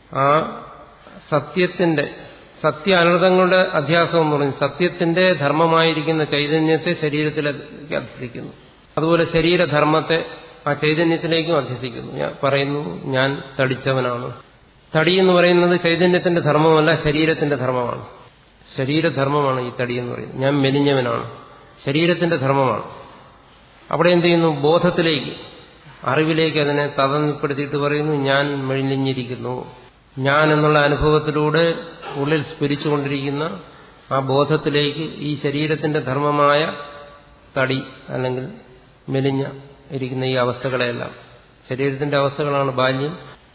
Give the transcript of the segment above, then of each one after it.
ആ സത്യത്തിന്റെ സത്യ അനർത്ഥങ്ങളുടെ അധ്യാസം എന്ന് പറഞ്ഞു സത്യത്തിന്റെ ധർമ്മമായിരിക്കുന്ന ചൈതന്യത്തെ ശരീരത്തിലേക്ക് അധ്യസിക്കുന്നു അതുപോലെ ശരീരധർമ്മത്തെ ആ ചൈതന്യത്തിലേക്കും അധ്യസിക്കുന്നു ഞാൻ പറയുന്നു ഞാൻ തടിച്ചവനാണ് തടി എന്ന് പറയുന്നത് ചൈതന്യത്തിന്റെ ധർമ്മമല്ല ശരീരത്തിന്റെ ധർമ്മമാണ് ശരീരധർമ്മമാണ് ഈ തടി എന്ന് പറയുന്നത് ഞാൻ മെലിഞ്ഞവനാണ് ശരീരത്തിന്റെ ധർമ്മമാണ് അവിടെ എന്ത് ചെയ്യുന്നു ബോധത്തിലേക്ക് അറിവിലേക്ക് അതിനെ തതപ്പെടുത്തിയിട്ട് പറയുന്നു ഞാൻ മെലിഞ്ഞിരിക്കുന്നു ഞാൻ എന്നുള്ള അനുഭവത്തിലൂടെ ഉള്ളിൽ സ്ഫുരിച്ചുകൊണ്ടിരിക്കുന്ന ആ ബോധത്തിലേക്ക് ഈ ശരീരത്തിന്റെ ധർമ്മമായ തടി അല്ലെങ്കിൽ മെലിഞ്ഞ ഇരിക്കുന്ന ഈ അവസ്ഥകളെല്ലാം ശരീരത്തിന്റെ അവസ്ഥകളാണ് ബാല്യം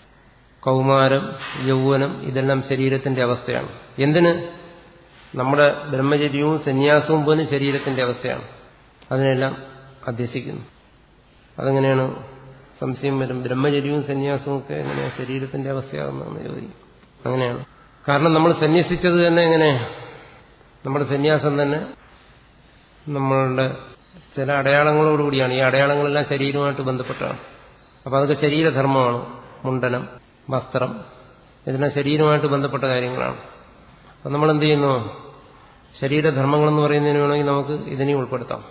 കൗമാരം യൗവനം ഇതെല്ലാം ശരീരത്തിന്റെ അവസ്ഥയാണ് എന്തിന് നമ്മുടെ ബ്രഹ്മചര്യവും സന്യാസവും പോലും ശരീരത്തിന്റെ അവസ്ഥയാണ് അതിനെല്ലാം അധ്യസിക്കുന്നു അതെങ്ങനെയാണ് സംശയം വരും ബ്രഹ്മചര്യവും സന്യാസവും ഒക്കെ എങ്ങനെയാണ് ശരീരത്തിന്റെ അവസ്ഥയാകുന്നതെന്ന് ചോദിക്കും അങ്ങനെയാണ് കാരണം നമ്മൾ സന്യസിച്ചത് തന്നെ എങ്ങനെ നമ്മുടെ സന്യാസം തന്നെ നമ്മളുടെ ചില അടയാളങ്ങളോടുകൂടിയാണ് ഈ അടയാളങ്ങളെല്ലാം ശരീരവുമായിട്ട് ബന്ധപ്പെട്ടാണ് അപ്പം അതൊക്കെ ശരീരധർമ്മമാണ് മുണ്ടനം വസ്ത്രം ഇതെല്ലാം ശരീരവുമായിട്ട് ബന്ധപ്പെട്ട കാര്യങ്ങളാണ് അപ്പം നമ്മൾ എന്ത് ചെയ്യുന്നു ശരീരധർമ്മങ്ങളെന്ന് പറയുന്നതിന് വേണമെങ്കിൽ നമുക്ക് ഇതിനെയും ഉൾപ്പെടുത്താം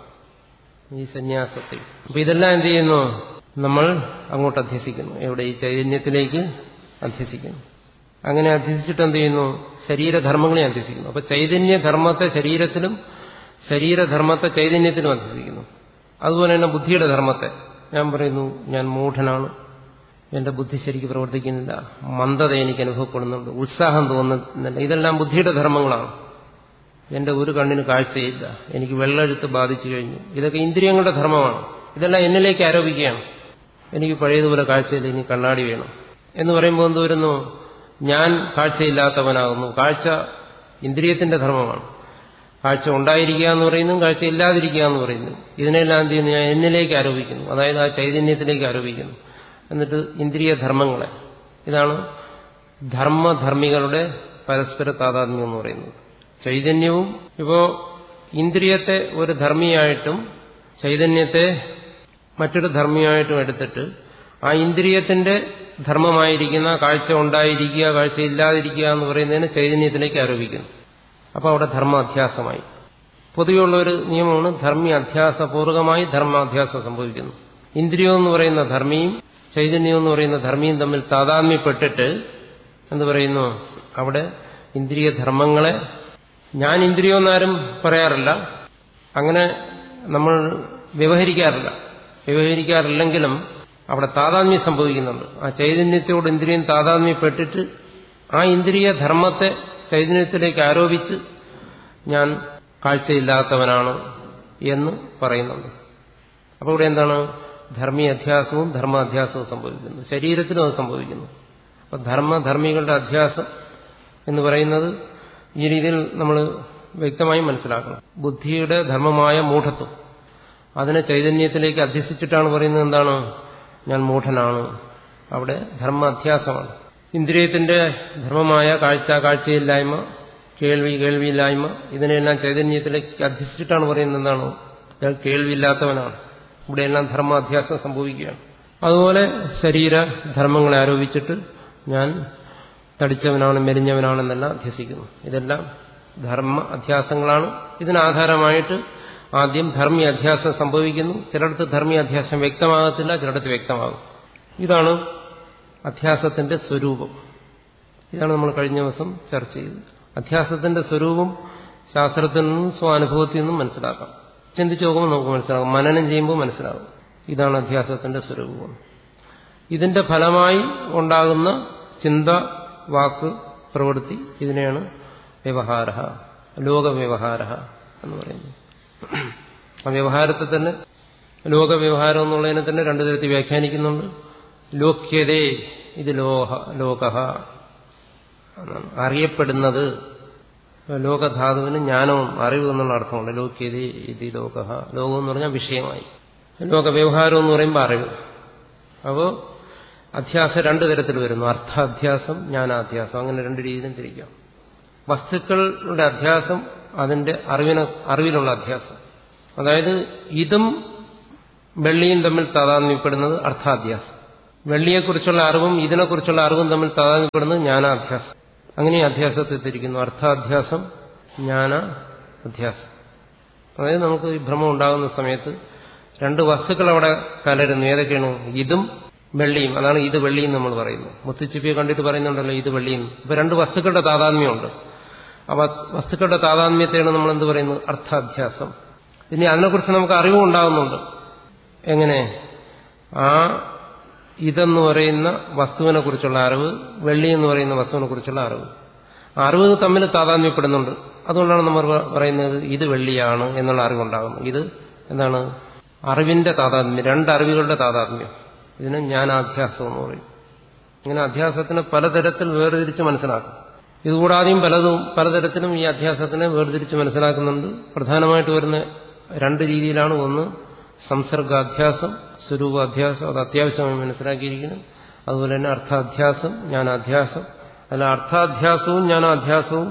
ഈ സന്യാസത്തെ അപ്പൊ ഇതെല്ലാം എന്ത് ചെയ്യുന്നു നമ്മൾ അങ്ങോട്ട് അധ്യസിക്കുന്നു എവിടെ ഈ ചൈതന്യത്തിലേക്ക് അധ്യസിക്കുന്നു അങ്ങനെ അധ്യസിച്ചിട്ട് എന്ത് ചെയ്യുന്നു ശരീരധർമ്മങ്ങളെ അധ്യസിക്കുന്നു അപ്പൊ ചൈതന്യധർമ്മത്തെ ശരീരത്തിലും ശരീരധർമ്മത്തെ ചൈതന്യത്തിലും അധ്യസിക്കുന്നു അതുപോലെ തന്നെ ബുദ്ധിയുടെ ധർമ്മത്തെ ഞാൻ പറയുന്നു ഞാൻ മൂഢനാണ് എന്റെ ബുദ്ധി ശരിക്ക് പ്രവർത്തിക്കുന്നില്ല മന്ദത എനിക്ക് അനുഭവപ്പെടുന്നുണ്ട് ഉത്സാഹം തോന്നുന്നില്ല ഇതെല്ലാം ബുദ്ധിയുടെ ധർമ്മങ്ങളാണ് എന്റെ ഒരു കണ്ണിന് കാഴ്ചയില്ല എനിക്ക് വെള്ളെഴുത്ത് ബാധിച്ചു കഴിഞ്ഞു ഇതൊക്കെ ഇന്ദ്രിയങ്ങളുടെ ധർമ്മമാണ് ഇതെല്ലാം എന്നിലേക്ക് ആരോപിക്കുകയാണ് എനിക്ക് പഴയതുപോലെ കാഴ്ചയില്ല ഇനി കണ്ണാടി വേണം എന്ന് പറയുമ്പോൾ എന്ത് വരുന്നു ഞാൻ കാഴ്ചയില്ലാത്തവനാകുന്നു കാഴ്ച ഇന്ദ്രിയത്തിന്റെ ധർമ്മമാണ് കാഴ്ച ഉണ്ടായിരിക്കുക എന്ന് പറയുന്നു കാഴ്ച ഇല്ലാതിരിക്കുക എന്ന് പറയുന്നു ഇതിനെല്ലാം എന്ത് ചെയ്യുന്നു ഞാൻ എന്നിലേക്ക് ആരോപിക്കുന്നു അതായത് ആ ചൈതന്യത്തിലേക്ക് ആരോപിക്കുന്നു എന്നിട്ട് ഇന്ദ്രിയ ധർമ്മങ്ങളെ ഇതാണ് ധർമ്മധർമ്മികളുടെ പരസ്പര താതാത്മ്യം എന്ന് പറയുന്നത് ചൈതന്യവും ഇപ്പോ ഇന്ദ്രിയത്തെ ഒരു ധർമ്മിയായിട്ടും ചൈതന്യത്തെ മറ്റൊരു ധർമ്മിയായിട്ടും എടുത്തിട്ട് ആ ഇന്ദ്രിയത്തിന്റെ ധർമ്മമായിരിക്കുന്ന കാഴ്ച ഉണ്ടായിരിക്കുക കാഴ്ച ഇല്ലാതിരിക്കുക എന്ന് പറയുന്നതിന് ചൈതന്യത്തിലേക്ക് ആരോപിക്കുന്നു അപ്പോൾ അവിടെ ധർമാധ്യാസമായി പൊതുവെയുള്ള ഒരു നിയമമാണ് ധർമ്മി അധ്യാസപൂർവകമായി ധർമാധ്യാസം സംഭവിക്കുന്നു ഇന്ദ്രിയം എന്ന് പറയുന്ന ധർമ്മിയും ചൈതന്യം എന്ന് പറയുന്ന ധർമ്മിയും തമ്മിൽ താതാത്മ്യപ്പെട്ടിട്ട് എന്ത് പറയുന്നു അവിടെ ഇന്ദ്രിയ ധർമ്മങ്ങളെ ഞാൻ ഇന്ദ്രിയമെന്നാരും പറയാറില്ല അങ്ങനെ നമ്മൾ വ്യവഹരിക്കാറില്ല വ്യവഹരിക്കാറില്ലെങ്കിലും അവിടെ താതാത്മ്യം സംഭവിക്കുന്നുണ്ട് ആ ചൈതന്യത്തോട് ഇന്ദ്രിയം താതാത്മ്യപ്പെട്ടിട്ട് ആ ഇന്ദ്രിയ ധർമ്മത്തെ ചൈതന്യത്തിലേക്ക് ആരോപിച്ച് ഞാൻ കാഴ്ചയില്ലാത്തവനാണ് എന്ന് പറയുന്നുണ്ട് അപ്പോൾ ഇവിടെ എന്താണ് ധർമ്മീയ അധ്യാസവും ധർമാധ്യാസവും സംഭവിക്കുന്നു ശരീരത്തിലും അത് സംഭവിക്കുന്നു അപ്പൊ ധർമ്മധർമ്മികളുടെ അധ്യാസം എന്ന് പറയുന്നത് ഈ രീതിയിൽ നമ്മൾ വ്യക്തമായി മനസ്സിലാക്കണം ബുദ്ധിയുടെ ധർമ്മമായ മൂഢത്വം അതിനെ ചൈതന്യത്തിലേക്ക് അധ്യസിച്ചിട്ടാണ് പറയുന്നത് എന്താണ് ഞാൻ മൂഢനാണ് അവിടെ ധർമ്മ അധ്യാസമാണ് ഇന്ദ്രിയത്തിന്റെ ധർമ്മമായ കാഴ്ച കാഴ്ചയില്ലായ്മ കേൾവി കേൾവിയില്ലായ്മ ഇതിനെല്ലാം ചൈതന്യത്തിലേക്ക് അധ്യസിച്ചിട്ടാണ് പറയുന്നത് എന്താണ് ഞാൻ കേൾവിയില്ലാത്തവനാണ് ഇവിടെയെല്ലാം ധർമാധ്യാസം സംഭവിക്കുകയാണ് അതുപോലെ ശരീര ധർമ്മങ്ങളെ ആരോപിച്ചിട്ട് ഞാൻ തടിച്ചവനാണ് മെലിഞ്ഞവനാണെന്നെല്ലാം അധ്യസിക്കുന്നു ഇതെല്ലാം ധർമ്മ അധ്യാസങ്ങളാണ് ഇതിനാധാരമായിട്ട് ആദ്യം ധർമ്മീയ അധ്യാസം സംഭവിക്കുന്നു ചിലയിടത്ത് ധർമ്മീയ അധ്യാസം വ്യക്തമാകത്തില്ല ചിലയിടത്ത് വ്യക്തമാകും ഇതാണ് അധ്യാസത്തിന്റെ സ്വരൂപം ഇതാണ് നമ്മൾ കഴിഞ്ഞ ദിവസം ചർച്ച ചെയ്തത് അധ്യാസത്തിന്റെ സ്വരൂപം ശാസ്ത്രത്തിൽ നിന്നും സ്വാനുഭവത്തിൽ നിന്നും മനസ്സിലാക്കാം ചിന്തിച്ചു നോക്കുമ്പോൾ നമുക്ക് മനസ്സിലാകും മനനം ചെയ്യുമ്പോൾ മനസ്സിലാകും ഇതാണ് അധ്യാസത്തിന്റെ സ്വരൂപം ഇതിന്റെ ഫലമായി ഉണ്ടാകുന്ന ചിന്ത വാക്ക് പ്രവൃത്തി ഇതിനെയാണ് വ്യവഹാര ലോകവ്യവഹാര എന്ന് പറയുന്നത് ആ വ്യവഹാരത്തെ തന്നെ ലോകവ്യവഹാരം എന്നുള്ളതിനെ തന്നെ രണ്ടു തരത്തിൽ വ്യാഖ്യാനിക്കുന്നുണ്ട് ലോക്യതേ ഇത് ലോഹ ലോക അറിയപ്പെടുന്നത് ലോകധാതുവിന് ജ്ഞാനവും അറിവ് എന്നുള്ള അർത്ഥമുണ്ട് ലോക്യതേ ഇത് ലോക ലോകം എന്ന് പറഞ്ഞാൽ വിഷയമായി ലോകവ്യവഹാരം എന്ന് പറയുമ്പോൾ അറിവ് അപ്പോൾ അധ്യാസം രണ്ടു തരത്തിൽ വരുന്നു അർത്ഥാധ്യാസം ജ്ഞാനാധ്യാസം അങ്ങനെ രണ്ട് രീതിയിലും തിരിക്കാം വസ്തുക്കളുടെ അധ്യാസം അതിന്റെ അറിവിന് അറിവിലുള്ള അധ്യാസം അതായത് ഇതും വെള്ളിയും തമ്മിൽ താതാത്മ്യപ്പെടുന്നത് അർത്ഥാധ്യാസം വെള്ളിയെക്കുറിച്ചുള്ള അറിവും ഇതിനെക്കുറിച്ചുള്ള അറിവും തമ്മിൽ താതാത്മ്യപ്പെടുന്നത് ജ്ഞാനാധ്യാസം അങ്ങനെ ഈ അധ്യാസത്തെ തിരിക്കുന്നു അർത്ഥാധ്യാസം ജ്ഞാന അധ്യാസം അതായത് നമുക്ക് ഈ ഭ്രമം ഉണ്ടാകുന്ന സമയത്ത് രണ്ട് വസ്തുക്കൾ അവിടെ കലരുന്നു ഏതൊക്കെയാണ് ഇതും വെള്ളിയും അതാണ് ഇത് വെള്ളിയും നമ്മൾ പറയുന്നു മുത്തുച്ചിപ്പിയെ കണ്ടിട്ട് പറയുന്നുണ്ടല്ലോ ഇത് വെള്ളിയും ഇപ്പൊ രണ്ട് വസ്തുക്കളുടെ താതാത്മ്യമുണ്ട് ആ വസ്തുക്കളുടെ താതാത്മ്യത്തെയാണ് നമ്മൾ എന്ത് പറയുന്നത് അർത്ഥാധ്യാസം ഇനി അതിനെക്കുറിച്ച് നമുക്ക് അറിവും ഉണ്ടാകുന്നുണ്ട് എങ്ങനെ ആ ഇതെന്ന് പറയുന്ന വസ്തുവിനെ കുറിച്ചുള്ള അറിവ് വെള്ളി എന്ന് പറയുന്ന വസ്തുവിനെ കുറിച്ചുള്ള അറിവ് ആ അറിവ് തമ്മിൽ താതാത്മ്യപ്പെടുന്നുണ്ട് അതുകൊണ്ടാണ് നമ്മൾ പറയുന്നത് ഇത് വെള്ളിയാണ് എന്നുള്ള അറിവുണ്ടാകുന്നത് ഇത് എന്താണ് അറിവിന്റെ താതാത്മ്യം രണ്ട് അറിവുകളുടെ താതാത്മ്യം ഇതിന് ജ്ഞാനാധ്യാസം എന്ന് പറയും ഇങ്ങനെ അധ്യാസത്തിന് പലതരത്തിൽ വേർതിരിച്ച് മനസ്സിലാക്കും ഇതുകൂടാതെയും പലതും പലതരത്തിലും ഈ അധ്യാസത്തിനെ വേർതിരിച്ച് മനസ്സിലാക്കുന്നുണ്ട് പ്രധാനമായിട്ട് വരുന്ന രണ്ട് രീതിയിലാണ് ഒന്ന് സംസർഗാധ്യാസം സ്വരൂപാധ്യാസം അത് അത്യാവശ്യമായി മനസ്സിലാക്കിയിരിക്കണം അതുപോലെ തന്നെ അർത്ഥാധ്യാസം ജ്ഞാനാധ്യാസം അല്ല അർത്ഥാധ്യാസവും ജ്ഞാനാധ്യാസവും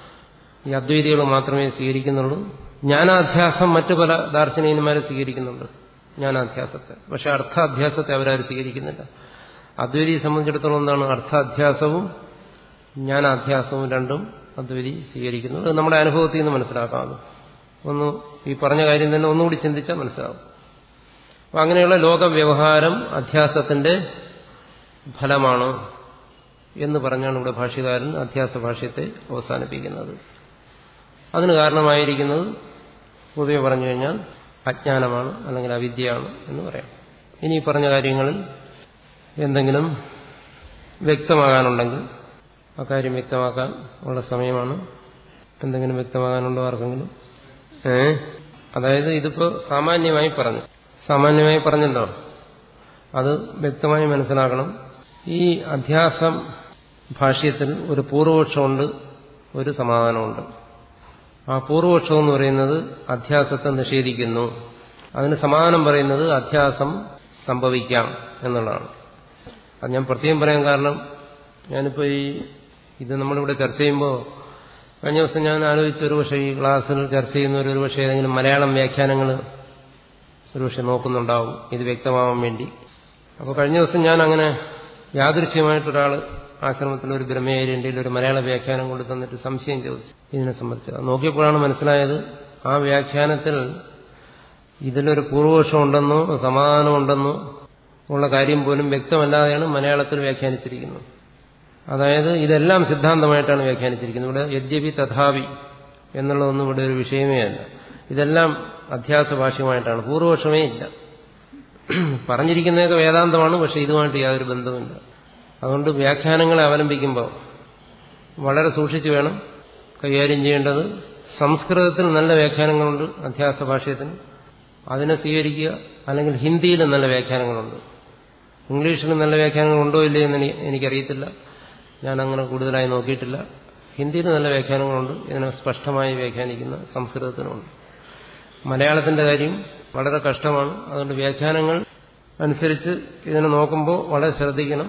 ഈ അദ്വൈതികൾ മാത്രമേ സ്വീകരിക്കുന്നുള്ളൂ ജ്ഞാനാധ്യാസം മറ്റു പല ദാർശനികന്മാരെ സ്വീകരിക്കുന്നുണ്ട് ജ്ഞാനാധ്യാസത്തെ പക്ഷെ അർത്ഥാധ്യാസത്തെ അവരാരും സ്വീകരിക്കുന്നില്ല അദ്വൈതിയെ സംബന്ധിച്ചിടത്തോളം എന്താണ് അർത്ഥാധ്യാസവും ജ്ഞാനാധ്യാസവും രണ്ടും അദ്വൈതി സ്വീകരിക്കുന്നത് അത് നമ്മുടെ അനുഭവത്തിൽ നിന്ന് മനസ്സിലാക്കാവുന്നു ഒന്ന് ഈ പറഞ്ഞ കാര്യം തന്നെ ഒന്നുകൂടി ചിന്തിച്ചാൽ മനസ്സിലാവും അപ്പൊ അങ്ങനെയുള്ള ലോകവ്യവഹാരം അധ്യാസത്തിന്റെ ഫലമാണ് എന്ന് പറഞ്ഞാണ് ഇവിടെ ഭാഷ്യകാരൻ അധ്യാസ ഭാഷ്യത്തെ അവസാനിപ്പിക്കുന്നത് അതിന് കാരണമായിരിക്കുന്നത് പൊതുവെ പറഞ്ഞു കഴിഞ്ഞാൽ അജ്ഞാനമാണ് അല്ലെങ്കിൽ അവിദ്യയാണ് എന്ന് പറയാം ഇനി ഈ പറഞ്ഞ കാര്യങ്ങളിൽ എന്തെങ്കിലും വ്യക്തമാകാനുണ്ടെങ്കിൽ ആ കാര്യം വ്യക്തമാക്കാൻ ഉള്ള സമയമാണ് എന്തെങ്കിലും വ്യക്തമാകാനുണ്ടോ ആർക്കെങ്കിലും ഏ അതായത് ഇതിപ്പോ സാമാന്യമായി പറഞ്ഞു സാമാന്യമായി പറഞ്ഞല്ലോ അത് വ്യക്തമായി മനസ്സിലാക്കണം ഈ അധ്യാസം ഭാഷ്യത്തിൽ ഒരു പൂർവപക്ഷമുണ്ട് ഒരു സമാധാനമുണ്ട് ആ പൂർവപക്ഷം എന്ന് പറയുന്നത് അധ്യാസത്തെ നിഷേധിക്കുന്നു അതിന് സമാധാനം പറയുന്നത് അധ്യാസം സംഭവിക്കാം എന്നുള്ളതാണ് അത് ഞാൻ പ്രത്യേകം പറയാൻ കാരണം ഞാനിപ്പോൾ ഈ ഇത് നമ്മളിവിടെ ചർച്ച ചെയ്യുമ്പോൾ കഴിഞ്ഞ ദിവസം ഞാൻ ആലോചിച്ച ഒരു പക്ഷേ ഈ ക്ലാസ്സിൽ ചർച്ച ചെയ്യുന്നവർ ഒരു പക്ഷേ ഏതെങ്കിലും മലയാളം വ്യാഖ്യാനങ്ങൾ ഒരുപക്ഷെ നോക്കുന്നുണ്ടാവും ഇത് വ്യക്തമാവാൻ വേണ്ടി അപ്പോൾ കഴിഞ്ഞ ദിവസം ഞാൻ അങ്ങനെ യാദൃശ്യമായിട്ടൊരാൾ ആശ്രമത്തിൽ ഒരു ബ്രഹ്മചാര്യൻ്റെ ഒരു മലയാള വ്യാഖ്യാനം കൊണ്ട് തന്നിട്ട് സംശയം ചോദിച്ചു ഇതിനെ സംബന്ധിച്ച് അത് നോക്കിയപ്പോഴാണ് മനസ്സിലായത് ആ വ്യാഖ്യാനത്തിൽ ഇതിലൊരു പൂർവപക്ഷം ഉണ്ടെന്നോ സമാധാനമുണ്ടെന്നോ ഉള്ള കാര്യം പോലും വ്യക്തമല്ലാതെയാണ് മലയാളത്തിൽ വ്യാഖ്യാനിച്ചിരിക്കുന്നത് അതായത് ഇതെല്ലാം സിദ്ധാന്തമായിട്ടാണ് വ്യാഖ്യാനിച്ചിരിക്കുന്നത് ഇവിടെ യദ്യപി തഥാവി എന്നുള്ളതൊന്നും ഇവിടെ ഒരു വിഷയമേ അല്ല ഇതെല്ലാം അധ്യാസ ഭാഷ്യമായിട്ടാണ് പൂർവപക്ഷമേ ഇല്ല പറഞ്ഞിരിക്കുന്നതൊക്കെ വേദാന്തമാണ് പക്ഷെ ഇതുമായിട്ട് യാതൊരു ബന്ധവുമില്ല അതുകൊണ്ട് വ്യാഖ്യാനങ്ങളെ അവലംബിക്കുമ്പോൾ വളരെ സൂക്ഷിച്ചു വേണം കൈകാര്യം ചെയ്യേണ്ടത് സംസ്കൃതത്തിൽ നല്ല വ്യാഖ്യാനങ്ങളുണ്ട് അധ്യാസ ഭാഷ്യത്തിന് അതിനെ സ്വീകരിക്കുക അല്ലെങ്കിൽ ഹിന്ദിയിൽ നല്ല വ്യാഖ്യാനങ്ങളുണ്ട് ഇംഗ്ലീഷിൽ നല്ല വ്യാഖ്യാനങ്ങളുണ്ടോ ഇല്ലയോ എന്ന് എനിക്കറിയത്തില്ല ഞാൻ അങ്ങനെ കൂടുതലായി നോക്കിയിട്ടില്ല ഹിന്ദിയിൽ നല്ല വ്യാഖ്യാനങ്ങളുണ്ട് ഇതിനെ സ്പഷ്ടമായി വ്യാഖ്യാനിക്കുന്ന സംസ്കൃതത്തിനുണ്ട് മലയാളത്തിന്റെ കാര്യം വളരെ കഷ്ടമാണ് അതുകൊണ്ട് വ്യാഖ്യാനങ്ങൾ അനുസരിച്ച് ഇതിനെ നോക്കുമ്പോൾ വളരെ ശ്രദ്ധിക്കണം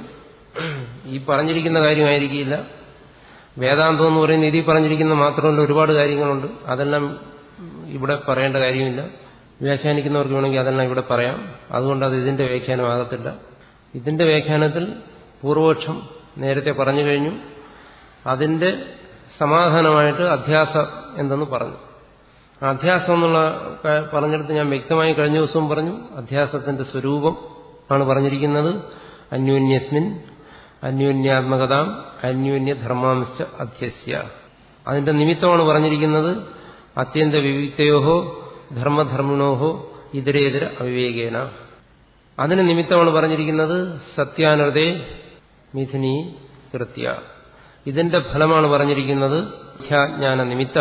ഈ പറഞ്ഞിരിക്കുന്ന കാര്യമായിരിക്കില്ല വേദാന്തം എന്ന് പറയുന്ന ഇതിൽ പറഞ്ഞിരിക്കുന്ന മാത്രമല്ല ഒരുപാട് കാര്യങ്ങളുണ്ട് അതെല്ലാം ഇവിടെ പറയേണ്ട കാര്യമില്ല വ്യാഖ്യാനിക്കുന്നവർക്ക് വേണമെങ്കിൽ അതെല്ലാം ഇവിടെ പറയാം അതുകൊണ്ട് അത് ഇതിന്റെ വ്യാഖ്യാനമാകത്തില്ല ഇതിന്റെ വ്യാഖ്യാനത്തിൽ പൂർവപക്ഷം നേരത്തെ പറഞ്ഞു കഴിഞ്ഞു അതിന്റെ സമാധാനമായിട്ട് അധ്യാസം എന്തെന്ന് പറഞ്ഞു അധ്യാസം എന്നുള്ള പറഞ്ഞെടുത്ത് ഞാൻ വ്യക്തമായി കഴിഞ്ഞ ദിവസവും പറഞ്ഞു അധ്യാസത്തിന്റെ സ്വരൂപം ആണ് പറഞ്ഞിരിക്കുന്നത് അന്യോന്യസ്മിൻ അന്യോന്യാത്മകതാം അന്യോന്യധർമാംശ അധ്യസ്യ അതിന്റെ നിമിത്തമാണ് പറഞ്ഞിരിക്കുന്നത് അത്യന്ത വിവിക്തയോഹോ ധർമ്മധർമ്മിണോഹോ ഇതരേതര അവിവേകേന അതിന് നിമിത്തമാണ് പറഞ്ഞിരിക്കുന്നത് സത്യാനൃതേ മിഥുനീ കൃത്യ ഇതിന്റെ ഫലമാണ് പറഞ്ഞിരിക്കുന്നത് ജ്ഞാന നിമിത്ത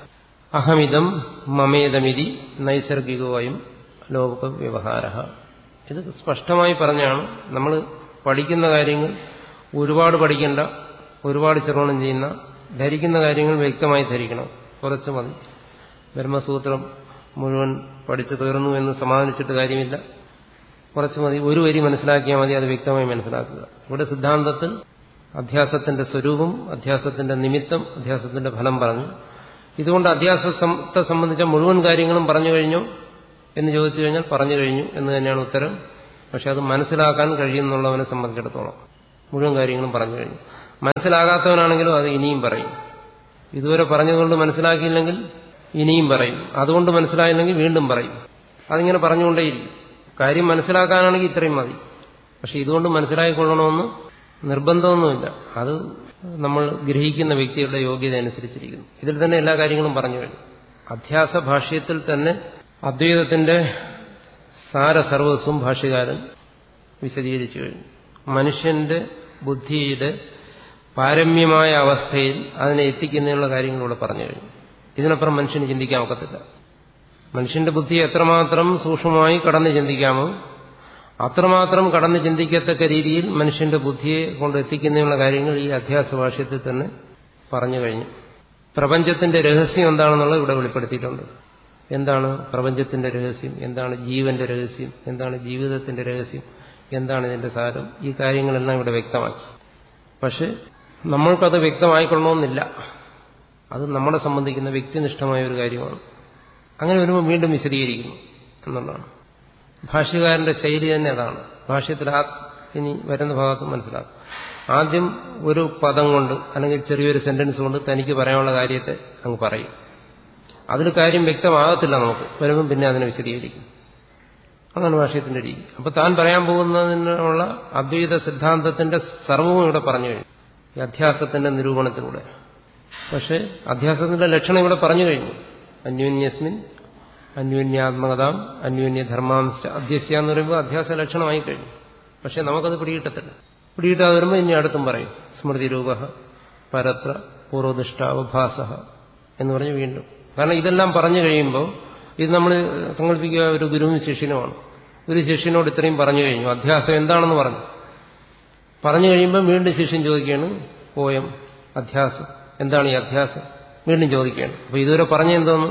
അഹമിതം മമേതമിതി നൈസർഗികമായും ലോക വ്യവഹാര ഇത് സ്പഷ്ടമായി പറഞ്ഞാണ് നമ്മൾ പഠിക്കുന്ന കാര്യങ്ങൾ ഒരുപാട് പഠിക്കേണ്ട ഒരുപാട് ശ്രവണം ചെയ്യുന്ന ധരിക്കുന്ന കാര്യങ്ങൾ വ്യക്തമായി ധരിക്കണം കുറച്ച് മതി ബ്രഹ്മസൂത്രം മുഴുവൻ പഠിച്ചു തീർന്നു എന്ന് സമാധാനിച്ചിട്ട് കാര്യമില്ല കുറച്ച് മതി ഒരു വരി മനസ്സിലാക്കിയാൽ മതി അത് വ്യക്തമായി മനസ്സിലാക്കുക ഇവിടെ സിദ്ധാന്തത്തിൽ അധ്യാസത്തിന്റെ സ്വരൂപം അധ്യാസത്തിന്റെ നിമിത്തം അധ്യാസത്തിന്റെ ഫലം പറഞ്ഞു ഇതുകൊണ്ട് അധ്യാസത്തെ സംബന്ധിച്ച മുഴുവൻ കാര്യങ്ങളും പറഞ്ഞു കഴിഞ്ഞു എന്ന് ചോദിച്ചു കഴിഞ്ഞാൽ പറഞ്ഞു കഴിഞ്ഞു എന്ന് തന്നെയാണ് ഉത്തരം പക്ഷെ അത് മനസ്സിലാക്കാൻ കഴിയുന്നുള്ളവനെ സംബന്ധിച്ചിടത്തോളം മുഴുവൻ കാര്യങ്ങളും പറഞ്ഞു കഴിഞ്ഞു മനസ്സിലാകാത്തവനാണെങ്കിലും അത് ഇനിയും പറയും ഇതുവരെ പറഞ്ഞതുകൊണ്ട് മനസ്സിലാക്കിയില്ലെങ്കിൽ ഇനിയും പറയും അതുകൊണ്ട് മനസ്സിലായില്ലെങ്കിൽ വീണ്ടും പറയും അതിങ്ങനെ പറഞ്ഞുകൊണ്ടേയിരിക്കും കാര്യം മനസ്സിലാക്കാനാണെങ്കിൽ ഇത്രയും മതി പക്ഷെ ഇതുകൊണ്ട് മനസ്സിലാക്കിക്കൊള്ളണമെന്ന് നിർബന്ധമൊന്നുമില്ല അത് നമ്മൾ ഗ്രഹിക്കുന്ന വ്യക്തിയുടെ യോഗ്യത അനുസരിച്ചിരിക്കുന്നു ഇതിൽ തന്നെ എല്ലാ കാര്യങ്ങളും പറഞ്ഞു കഴിഞ്ഞു അധ്യാസ ഭാഷ്യത്തിൽ തന്നെ അദ്വൈതത്തിന്റെ സാരസർവസ്വം ഭാഷ്യകാരൻ വിശദീകരിച്ചു കഴിഞ്ഞു മനുഷ്യന്റെ ബുദ്ധിയുടെ പാരമ്യമായ അവസ്ഥയിൽ അതിനെ എത്തിക്കുന്നതിനുള്ള കാര്യങ്ങളിലൂടെ പറഞ്ഞു കഴിഞ്ഞു ഇതിനപ്പുറം മനുഷ്യന് ചിന്തിക്കാൻ ഒക്കത്തില്ല മനുഷ്യന്റെ ബുദ്ധി എത്രമാത്രം സൂക്ഷ്മമായി കടന്ന് ചിന്തിക്കാമോ അത്രമാത്രം കടന്ന് ചിന്തിക്കത്തക്ക രീതിയിൽ മനുഷ്യന്റെ ബുദ്ധിയെ കൊണ്ട് എത്തിക്കുന്നതിനുള്ള കാര്യങ്ങൾ ഈ അധ്യാസ ഭാഷ്യത്തിൽ തന്നെ പറഞ്ഞു കഴിഞ്ഞു പ്രപഞ്ചത്തിന്റെ രഹസ്യം എന്താണെന്നുള്ളത് ഇവിടെ വെളിപ്പെടുത്തിയിട്ടുണ്ട് എന്താണ് പ്രപഞ്ചത്തിന്റെ രഹസ്യം എന്താണ് ജീവന്റെ രഹസ്യം എന്താണ് ജീവിതത്തിന്റെ രഹസ്യം എന്താണ് ഇതിന്റെ സാരം ഈ കാര്യങ്ങളെല്ലാം ഇവിടെ വ്യക്തമാക്കി പക്ഷെ നമ്മൾക്കത് വ്യക്തമായിക്കൊള്ളണമെന്നില്ല അത് നമ്മളെ സംബന്ധിക്കുന്ന വ്യക്തിനിഷ്ഠമായ ഒരു കാര്യമാണ് അങ്ങനെ വരുമ്പോൾ വീണ്ടും വിശദീകരിക്കുന്നു എന്നുള്ളതാണ് ഭാഷ്യകാരന്റെ ശൈലി തന്നെ അതാണ് ഭാഷ്യത്തിൽ ആ ഇനി വരുന്ന ഭാഗത്ത് മനസ്സിലാക്കും ആദ്യം ഒരു പദം കൊണ്ട് അല്ലെങ്കിൽ ചെറിയൊരു സെന്റൻസ് കൊണ്ട് തനിക്ക് പറയാനുള്ള കാര്യത്തെ അങ്ങ് പറയും അതിൽ കാര്യം വ്യക്തമാകത്തില്ല നമുക്ക് വരുമ്പം പിന്നെ അതിനെ വിശദീകരിക്കും അതാണ് ഭാഷ്യത്തിന്റെ രീതി അപ്പൊ താൻ പറയാൻ പോകുന്നതിനുള്ള അദ്വൈത സിദ്ധാന്തത്തിന്റെ സർവവും ഇവിടെ പറഞ്ഞു കഴിഞ്ഞു ഈ അധ്യാസത്തിന്റെ നിരൂപണത്തിലൂടെ പക്ഷെ അധ്യാസത്തിന്റെ ലക്ഷണം ഇവിടെ പറഞ്ഞു കഴിഞ്ഞു അന്യോന്യസ്മിൻ അന്യോന്യാത്മകതാം അന്യോന്യധർമാംശ അധ്യസ്യ എന്ന് പറയുമ്പോൾ അധ്യാസ ലക്ഷണമായി കഴിഞ്ഞു പക്ഷെ നമുക്കത് പിടികിട്ടത്തില്ല പിടികിട്ടാതെ വരുമ്പോൾ ഇനി അടുത്തും പറയും സ്മൃതി രൂപ പരത്ര പൂർവദിഷ്ടാവഭാസ എന്ന് പറഞ്ഞ് വീണ്ടും കാരണം ഇതെല്ലാം പറഞ്ഞു കഴിയുമ്പോൾ ഇത് നമ്മൾ സങ്കല്പിക്കുക ഒരു ഗുരുവും ശിഷ്യനുമാണ് ഒരു ശിഷ്യനോട് ഇത്രയും പറഞ്ഞു കഴിഞ്ഞു അധ്യാസം എന്താണെന്ന് പറഞ്ഞു പറഞ്ഞു കഴിയുമ്പോൾ വീണ്ടും ശിഷ്യൻ ചോദിക്കുകയാണ് പോയം അധ്യാസം എന്താണ് ഈ അധ്യാസം വീണ്ടും ചോദിക്കുകയാണ് അപ്പൊ ഇതുവരെ പറഞ്ഞ എന്തോന്നു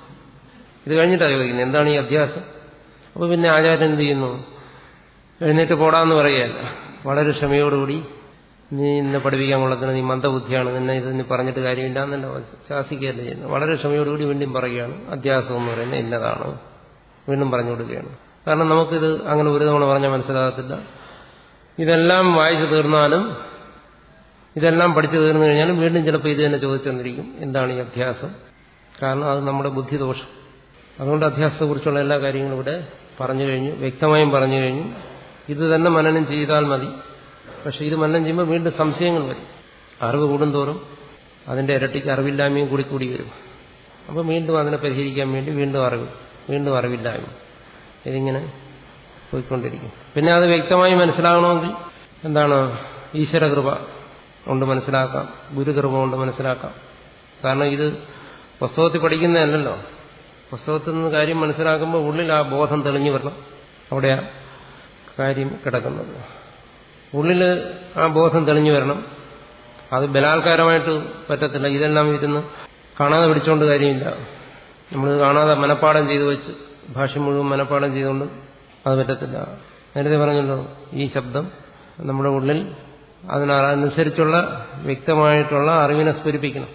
ഇത് കഴിഞ്ഞിട്ടാണ് ചോദിക്കുന്നത് എന്താണ് ഈ അധ്യാസം അപ്പോൾ പിന്നെ ആചാര്യൻ എന്ത് ചെയ്യുന്നു എഴുന്നേറ്റ് പോടാന്ന് പറയുകയല്ല വളരെ ക്ഷമയോടുകൂടി നീ ഇന്നെ പഠിപ്പിക്കാൻ കൊള്ളത്തിന് നീ മന്ദബുദ്ധിയാണ് നിന്നെ ഇത് നീ പറഞ്ഞിട്ട് കാര്യമില്ല എന്നല്ല ശാസിക്കുകയല്ല ചെയ്യുന്നത് വളരെ ക്ഷമയോടുകൂടി വീണ്ടും പറയുകയാണ് അധ്യാസം എന്ന് പറയുന്നത് ഇന്നതാണ് വീണ്ടും പറഞ്ഞു കൊടുക്കുകയാണ് കാരണം നമുക്കിത് അങ്ങനെ ഒരു തവണ പറഞ്ഞാൽ മനസ്സിലാകത്തില്ല ഇതെല്ലാം വായിച്ചു തീർന്നാലും ഇതെല്ലാം പഠിച്ചു തീർന്നു കഴിഞ്ഞാലും വീണ്ടും ചിലപ്പോൾ ഇത് തന്നെ ചോദിച്ചു തന്നിരിക്കും എന്താണ് ഈ അധ്യാസം കാരണം അത് നമ്മുടെ ബുദ്ധിദോഷം അതുകൊണ്ട് അധ്യാസത്തെക്കുറിച്ചുള്ള എല്ലാ കാര്യങ്ങളും ഇവിടെ പറഞ്ഞു കഴിഞ്ഞു വ്യക്തമായും പറഞ്ഞു കഴിഞ്ഞു ഇത് തന്നെ മനനം ചെയ്താൽ മതി പക്ഷെ ഇത് മനനം ചെയ്യുമ്പോൾ വീണ്ടും സംശയങ്ങൾ വരും അറിവ് കൂടുന്തോറും അതിന്റെ ഇരട്ടിക്ക് അറിവില്ലായ്മയും കൂടി കൂടി വരും അപ്പോൾ വീണ്ടും അതിനെ പരിഹരിക്കാൻ വേണ്ടി വീണ്ടും അറിവ് വീണ്ടും അറിവില്ലായ്മ ഇതിങ്ങനെ പോയിക്കൊണ്ടിരിക്കും പിന്നെ അത് വ്യക്തമായി മനസ്സിലാകണമെങ്കിൽ എന്താണ് ഈശ്വരകൃപ കൊണ്ട് മനസ്സിലാക്കാം ഗുരുകൃപ കൊണ്ട് മനസ്സിലാക്കാം കാരണം ഇത് പുസ്തകത്തിൽ പഠിക്കുന്നതല്ലല്ലോ പുസ്തകത്തിൽ നിന്ന് കാര്യം മനസ്സിലാക്കുമ്പോൾ ഉള്ളിൽ ആ ബോധം തെളിഞ്ഞു വരണം അവിടെയാ കാര്യം കിടക്കുന്നത് ഉള്ളിൽ ആ ബോധം തെളിഞ്ഞു വരണം അത് ബലാത്കാരമായിട്ട് പറ്റത്തില്ല ഇതെല്ലാം ഇരുന്ന് കാണാതെ പിടിച്ചുകൊണ്ട് കാര്യമില്ല നമ്മളിത് കാണാതെ മനഃപ്പാടം ചെയ്തു വെച്ച് ഭാഷ മുഴുവൻ മനഃപ്പാടം ചെയ്തുകൊണ്ട് അത് പറ്റത്തില്ല നേരത്തെ പറഞ്ഞല്ലോ ഈ ശബ്ദം നമ്മുടെ ഉള്ളിൽ അതിനനുസരിച്ചുള്ള വ്യക്തമായിട്ടുള്ള അറിവിനെ സ്ഫുരിപ്പിക്കണം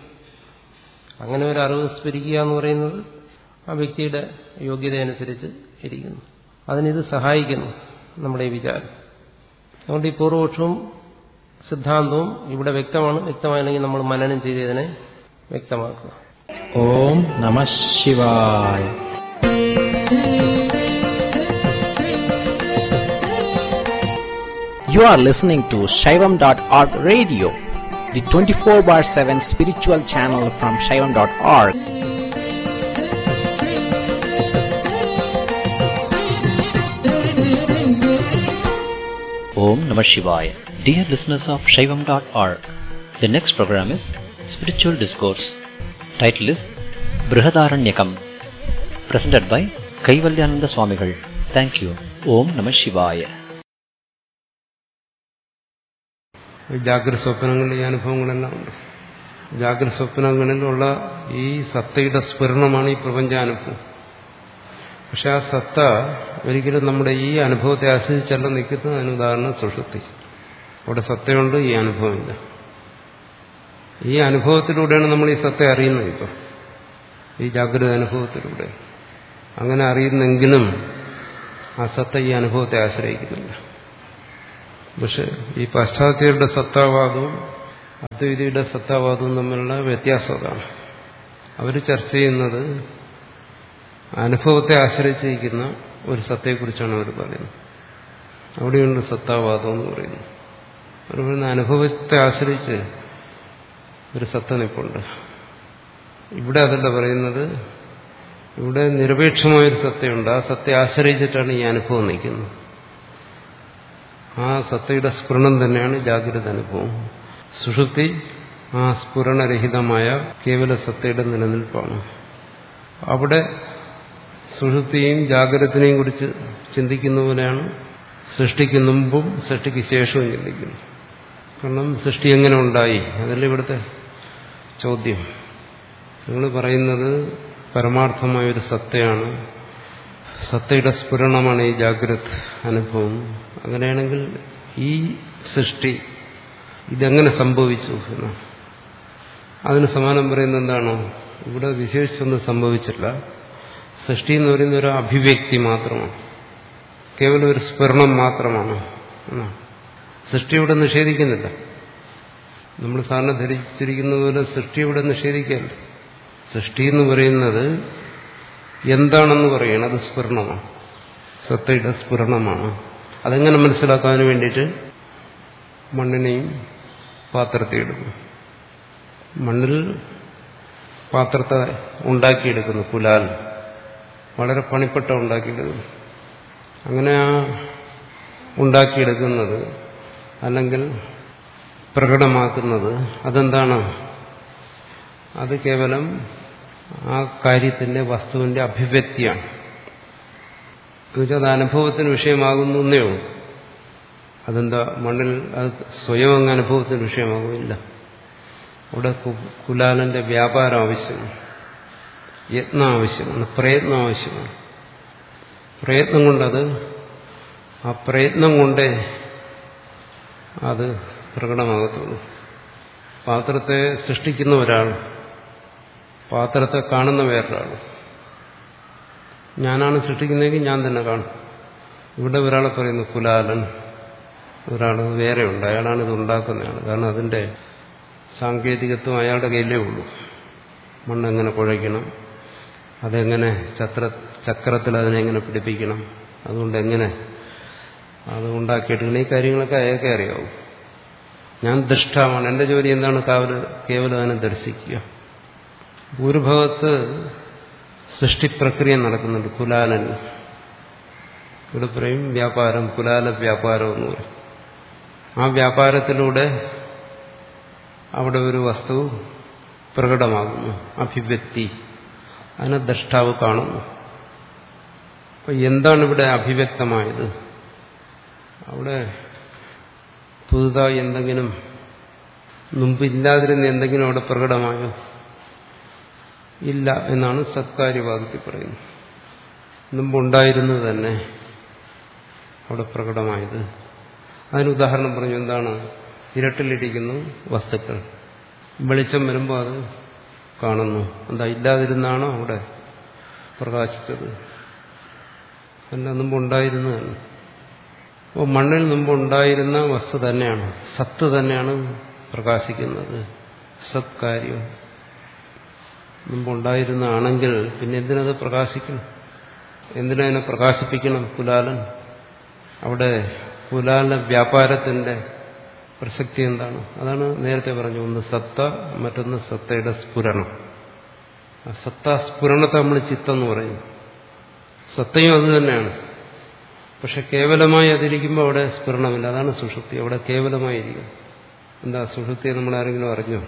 അങ്ങനെ ഒരു അറിവ് സ്ഫുരിക്കുക എന്ന് പറയുന്നത് ആ വ്യക്തിയുടെ യോഗ്യതയനുസരിച്ച് ഇരിക്കുന്നു അതിനിത് സഹായിക്കുന്നു നമ്മുടെ ഈ വിചാരം അതുകൊണ്ട് ഈ പൂർവപക്ഷവും സിദ്ധാന്തവും ഇവിടെ വ്യക്തമാണ് വ്യക്തമായില്ലെങ്കിൽ നമ്മൾ മനനം ചെയ്തതിനെ വ്യക്തമാക്കുക ഓം നമ ശിവായ You are listening to Shaivam.org radio, the 24 bar 7 spiritual channel from Shaivam.org. Om Namah Shivaya. Dear listeners of Shaivam.org, the next program is Spiritual Discourse. Title is Brihadaranyakam. Presented by Kaivalyananda Swamigal. Thank you. Om Namah Shivaya. ജാഗ്രത സ്വപ്നങ്ങളുടെ ഈ അനുഭവങ്ങളെല്ലാം ഉണ്ട് ജാഗ്രത സ്വപ്നങ്ങളിലുള്ള ഈ സത്തയുടെ സ്ഫുരണമാണ് ഈ പ്രപഞ്ചാനുഭവം പക്ഷെ ആ സത്ത ഒരിക്കലും നമ്മുടെ ഈ അനുഭവത്തെ ആശ്രയിച്ചല്ല നിൽക്കുന്നത് അതിന് ഉദാഹരണം സുഷുപ്തി അവിടെ സത്തയുണ്ട് ഈ അനുഭവമില്ല ഈ അനുഭവത്തിലൂടെയാണ് നമ്മൾ ഈ സത്ത അറിയുന്നത് ഇപ്പം ഈ ജാഗ്രത അനുഭവത്തിലൂടെ അങ്ങനെ അറിയുന്നെങ്കിലും ആ സത്ത ഈ അനുഭവത്തെ ആശ്രയിക്കുന്നില്ല പക്ഷെ ഈ പാശ്ചാത്യരുടെ സത്താവാദവും അദ്വൈതിയുടെ സത്താവാദവും തമ്മിലുള്ള വ്യത്യാസം അതാണ് അവർ ചർച്ച ചെയ്യുന്നത് അനുഭവത്തെ ആശ്രയിച്ചിരിക്കുന്ന ഒരു സത്തയെക്കുറിച്ചാണ് അവർ പറയുന്നത് അവിടെയുണ്ട് സത്താവാദം എന്ന് പറയുന്നത് അവർ പറയുന്ന അനുഭവത്തെ ആശ്രയിച്ച് ഒരു സത്ത നിപ്പുണ്ട് ഇവിടെ അതല്ല പറയുന്നത് ഇവിടെ നിരപേക്ഷമായൊരു സത്തയുണ്ട് ആ സത്തയെ ആശ്രയിച്ചിട്ടാണ് ഈ അനുഭവം നിൽക്കുന്നത് ആ സത്തയുടെ സ്ഫുരണം തന്നെയാണ് ജാഗ്രത അനുഭവം സുഷുപ്തി ആ സ്ഫുരണരഹിതമായ കേവല സത്തയുടെ നിലനിൽപ്പാണ് അവിടെ സുഷുപ്തിയെയും ജാഗ്രതത്തിനെയും കുറിച്ച് ചിന്തിക്കുന്ന പോലെയാണ് സൃഷ്ടിക്ക് മുമ്പും സൃഷ്ടിക്ക് ശേഷവും ചിന്തിക്കുന്നു കാരണം സൃഷ്ടി എങ്ങനെ ഉണ്ടായി അതല്ല ഇവിടുത്തെ ചോദ്യം നിങ്ങൾ പറയുന്നത് പരമാർത്ഥമായൊരു സത്തയാണ് സത്തയുടെ സ്ഫുരണമാണ് ഈ ജാഗ്രത് അനുഭവം അങ്ങനെയാണെങ്കിൽ ഈ സൃഷ്ടി ഇതെങ്ങനെ സംഭവിച്ചു എന്ന് അതിന് സമാനം പറയുന്നത് എന്താണോ ഇവിടെ വിശേഷിച്ചൊന്നും സംഭവിച്ചില്ല സൃഷ്ടി എന്ന് പറയുന്ന ഒരു അഭിവ്യക്തി മാത്രമാണ് കേവലം ഒരു സ്ഫുരണം മാത്രമാണ് എന്നാണ് സൃഷ്ടി ഇവിടെ നിഷേധിക്കുന്നില്ല നമ്മൾ സാറിന് ധരിച്ചിരിക്കുന്ന പോലെ സൃഷ്ടി ഇവിടെ നിഷേധിക്കല്ല സൃഷ്ടി എന്ന് പറയുന്നത് എന്താണെന്ന് പറയണം അത് സ്ഫുരണമാണ് സത്തയുടെ സ്ഫുരണമാണ് അതെങ്ങനെ മനസ്സിലാക്കാൻ വേണ്ടിയിട്ട് മണ്ണിനെയും പാത്രത്തെ എടുക്കും മണ്ണിൽ പാത്രത്തെ ഉണ്ടാക്കിയെടുക്കുന്നു കുലാൽ വളരെ പണിപ്പെട്ട ഉണ്ടാക്കിയെടുക്കുന്നു അങ്ങനെ ആ ഉണ്ടാക്കിയെടുക്കുന്നത് അല്ലെങ്കിൽ പ്രകടമാക്കുന്നത് അതെന്താണ് അത് കേവലം ആ കാര്യത്തിന്റെ വസ്തുവിന്റെ അഭിവ്യക്തിയാണ് എന്നുവെച്ചാൽ അത് അനുഭവത്തിന് വിഷയമാകുന്നു എന്നേ ഉള്ളൂ അതെന്താ മണ്ണിൽ അത് സ്വയം അങ്ങ് അനുഭവത്തിന് വിഷയമാകുമില്ല അവിടെ കുലാലന്റെ വ്യാപാരം ആവശ്യമാണ് യത്നം ആവശ്യമാണ് പ്രയത്നം ആവശ്യമാണ് പ്രയത്നം കൊണ്ടത് ആ പ്രയത്നം കൊണ്ടേ അത് പ്രകടമാകത്തുള്ളൂ പാത്രത്തെ സൃഷ്ടിക്കുന്ന ഒരാൾ പാത്രത്തെ കാണുന്ന വേറൊരാൾ ഞാനാണ് സൃഷ്ടിക്കുന്നതെങ്കിൽ ഞാൻ തന്നെ കാണും ഇവിടെ ഒരാളെ പറയുന്നു കുലാലൻ ഒരാൾ വേറെയുണ്ട് അയാളാണ് ഇത് ഉണ്ടാക്കുന്നയാൾ കാരണം അതിന്റെ സാങ്കേതികത്വം അയാളുടെ കയ്യിലേ ഉള്ളൂ മണ്ണെങ്ങനെ കുഴയ്ക്കണം അതെങ്ങനെ ചക്ര ചക്രത്തിൽ അതിനെങ്ങനെ പിടിപ്പിക്കണം അതുകൊണ്ട് എങ്ങനെ അത് ഉണ്ടാക്കിയെടുക്കണം ഈ കാര്യങ്ങളൊക്കെ അയാൾക്കേ അറിയാവും ഞാൻ ദൃഷ്ടാവാണ് എന്റെ ജോലി എന്താണ് കാവല് കേവലം അതിനെ ദർശിക്കുക ഒരു ഭാഗത്ത് സൃഷ്ടിപ്രക്രിയ നടക്കുന്നുണ്ട് കുലാലൻ ഇവിടെ പറയും വ്യാപാരം കുലാല വ്യാപാരം എന്ന് പറയും ആ വ്യാപാരത്തിലൂടെ അവിടെ ഒരു വസ്തു പ്രകടമാകുന്നു അഭിവ്യക്തി അതിനെ ദ്രഷ്ടാവ് കാണുന്നു അപ്പൊ എന്താണ് ഇവിടെ അഭിവ്യക്തമായത് അവിടെ പുതുതായി എന്തെങ്കിലും മുമ്പില്ലാതിരുന്ന എന്തെങ്കിലും അവിടെ പ്രകടമായോ ഇല്ല എന്നാണ് സത്കാര്യവാദത്തിൽ പറയുന്നത് മുമ്പുണ്ടായിരുന്നത് തന്നെ അവിടെ പ്രകടമായത് അതിന് ഉദാഹരണം പറഞ്ഞു എന്താണ് ഇരട്ടിലിരിക്കുന്നു വസ്തുക്കൾ വെളിച്ചം വരുമ്പോൾ അത് കാണുന്നു എന്താ ഇല്ലാതിരുന്നാണോ അവിടെ പ്രകാശിച്ചത് അല്ല മുമ്പുണ്ടായിരുന്നതാണ് അപ്പോൾ മണ്ണിൽ മുമ്പുണ്ടായിരുന്ന വസ്തു തന്നെയാണ് സത്ത് തന്നെയാണ് പ്രകാശിക്കുന്നത് സത്കാര്യം മുമ്പുണ്ടായിരുന്നതാണെങ്കിൽ പിന്നെ എന്തിനത് പ്രകാശിക്കണം എന്തിനതിനെ പ്രകാശിപ്പിക്കണം കുലാലൻ അവിടെ കുലാല വ്യാപാരത്തിന്റെ പ്രസക്തി എന്താണ് അതാണ് നേരത്തെ പറഞ്ഞു ഒന്ന് സത്ത മറ്റൊന്ന് സത്തയുടെ സ്ഫുരണം ആ സത്ത സ്ഫുരണത്തെ നമ്മൾ ചിത്തം എന്ന് പറയും സത്തയും അത് തന്നെയാണ് പക്ഷെ കേവലമായി അതിരിക്കുമ്പോൾ അവിടെ സ്ഫുരണമില്ല അതാണ് സുഷുപ്തി അവിടെ കേവലമായിരിക്കും എന്താ സുഷുപ്തിയെ നമ്മൾ ആരെങ്കിലും അറിഞ്ഞോ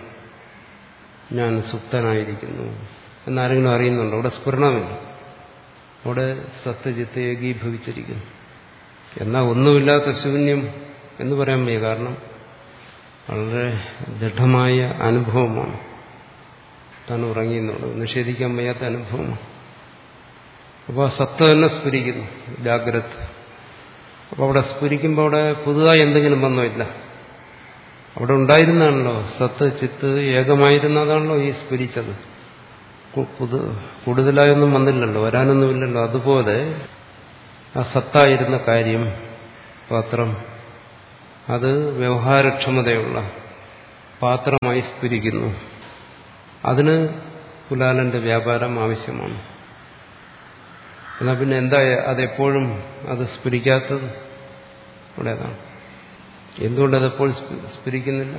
ഞാൻ സുപ്തനായിരിക്കുന്നു എന്നാരെങ്കിലും അറിയുന്നുണ്ടോ അവിടെ സ്ഫുരണമില്ല അവിടെ സത്യജിത്ത് ഏകീഭവിച്ചിരിക്കുന്നു എന്നാൽ ഒന്നുമില്ലാത്ത ശൂന്യം എന്ന് പറയാൻ വയ്യ കാരണം വളരെ ദൃഢമായ അനുഭവമാണ് താൻ ഉറങ്ങിയെന്നുള്ളത് നിഷേധിക്കാൻ വയ്യാത്ത അനുഭവമാണ് അപ്പോൾ സത്ത് തന്നെ സ്ഫുരിക്കുന്നു ജാഗ്രത് അപ്പോൾ അവിടെ സ്ഫുരിക്കുമ്പോൾ അവിടെ പുതുതായി എന്തെങ്കിലും വന്നോ ഇല്ല അവിടെ ഉണ്ടായിരുന്നാണല്ലോ സത്ത് ചിത്ത് ഏകമായിരുന്നതാണല്ലോ ഈ സ്ഫുരിച്ചത് പുതു കൂടുതലായൊന്നും വന്നില്ലല്ലോ വരാനൊന്നുമില്ലല്ലോ അതുപോലെ ആ സത്തായിരുന്ന കാര്യം പാത്രം അത് വ്യവഹാരക്ഷമതയുള്ള പാത്രമായി സ്ഫുരിക്കുന്നു അതിന് കുലാലന്റെ വ്യാപാരം ആവശ്യമാണ് എന്നാൽ പിന്നെ എന്താ അതെപ്പോഴും അത് സ്ഫുരിക്കാത്തത് ഇവിടെ അതാണ് എന്തുകൊണ്ട് അതെപ്പോൾ സ്ഫുരിക്കുന്നില്ല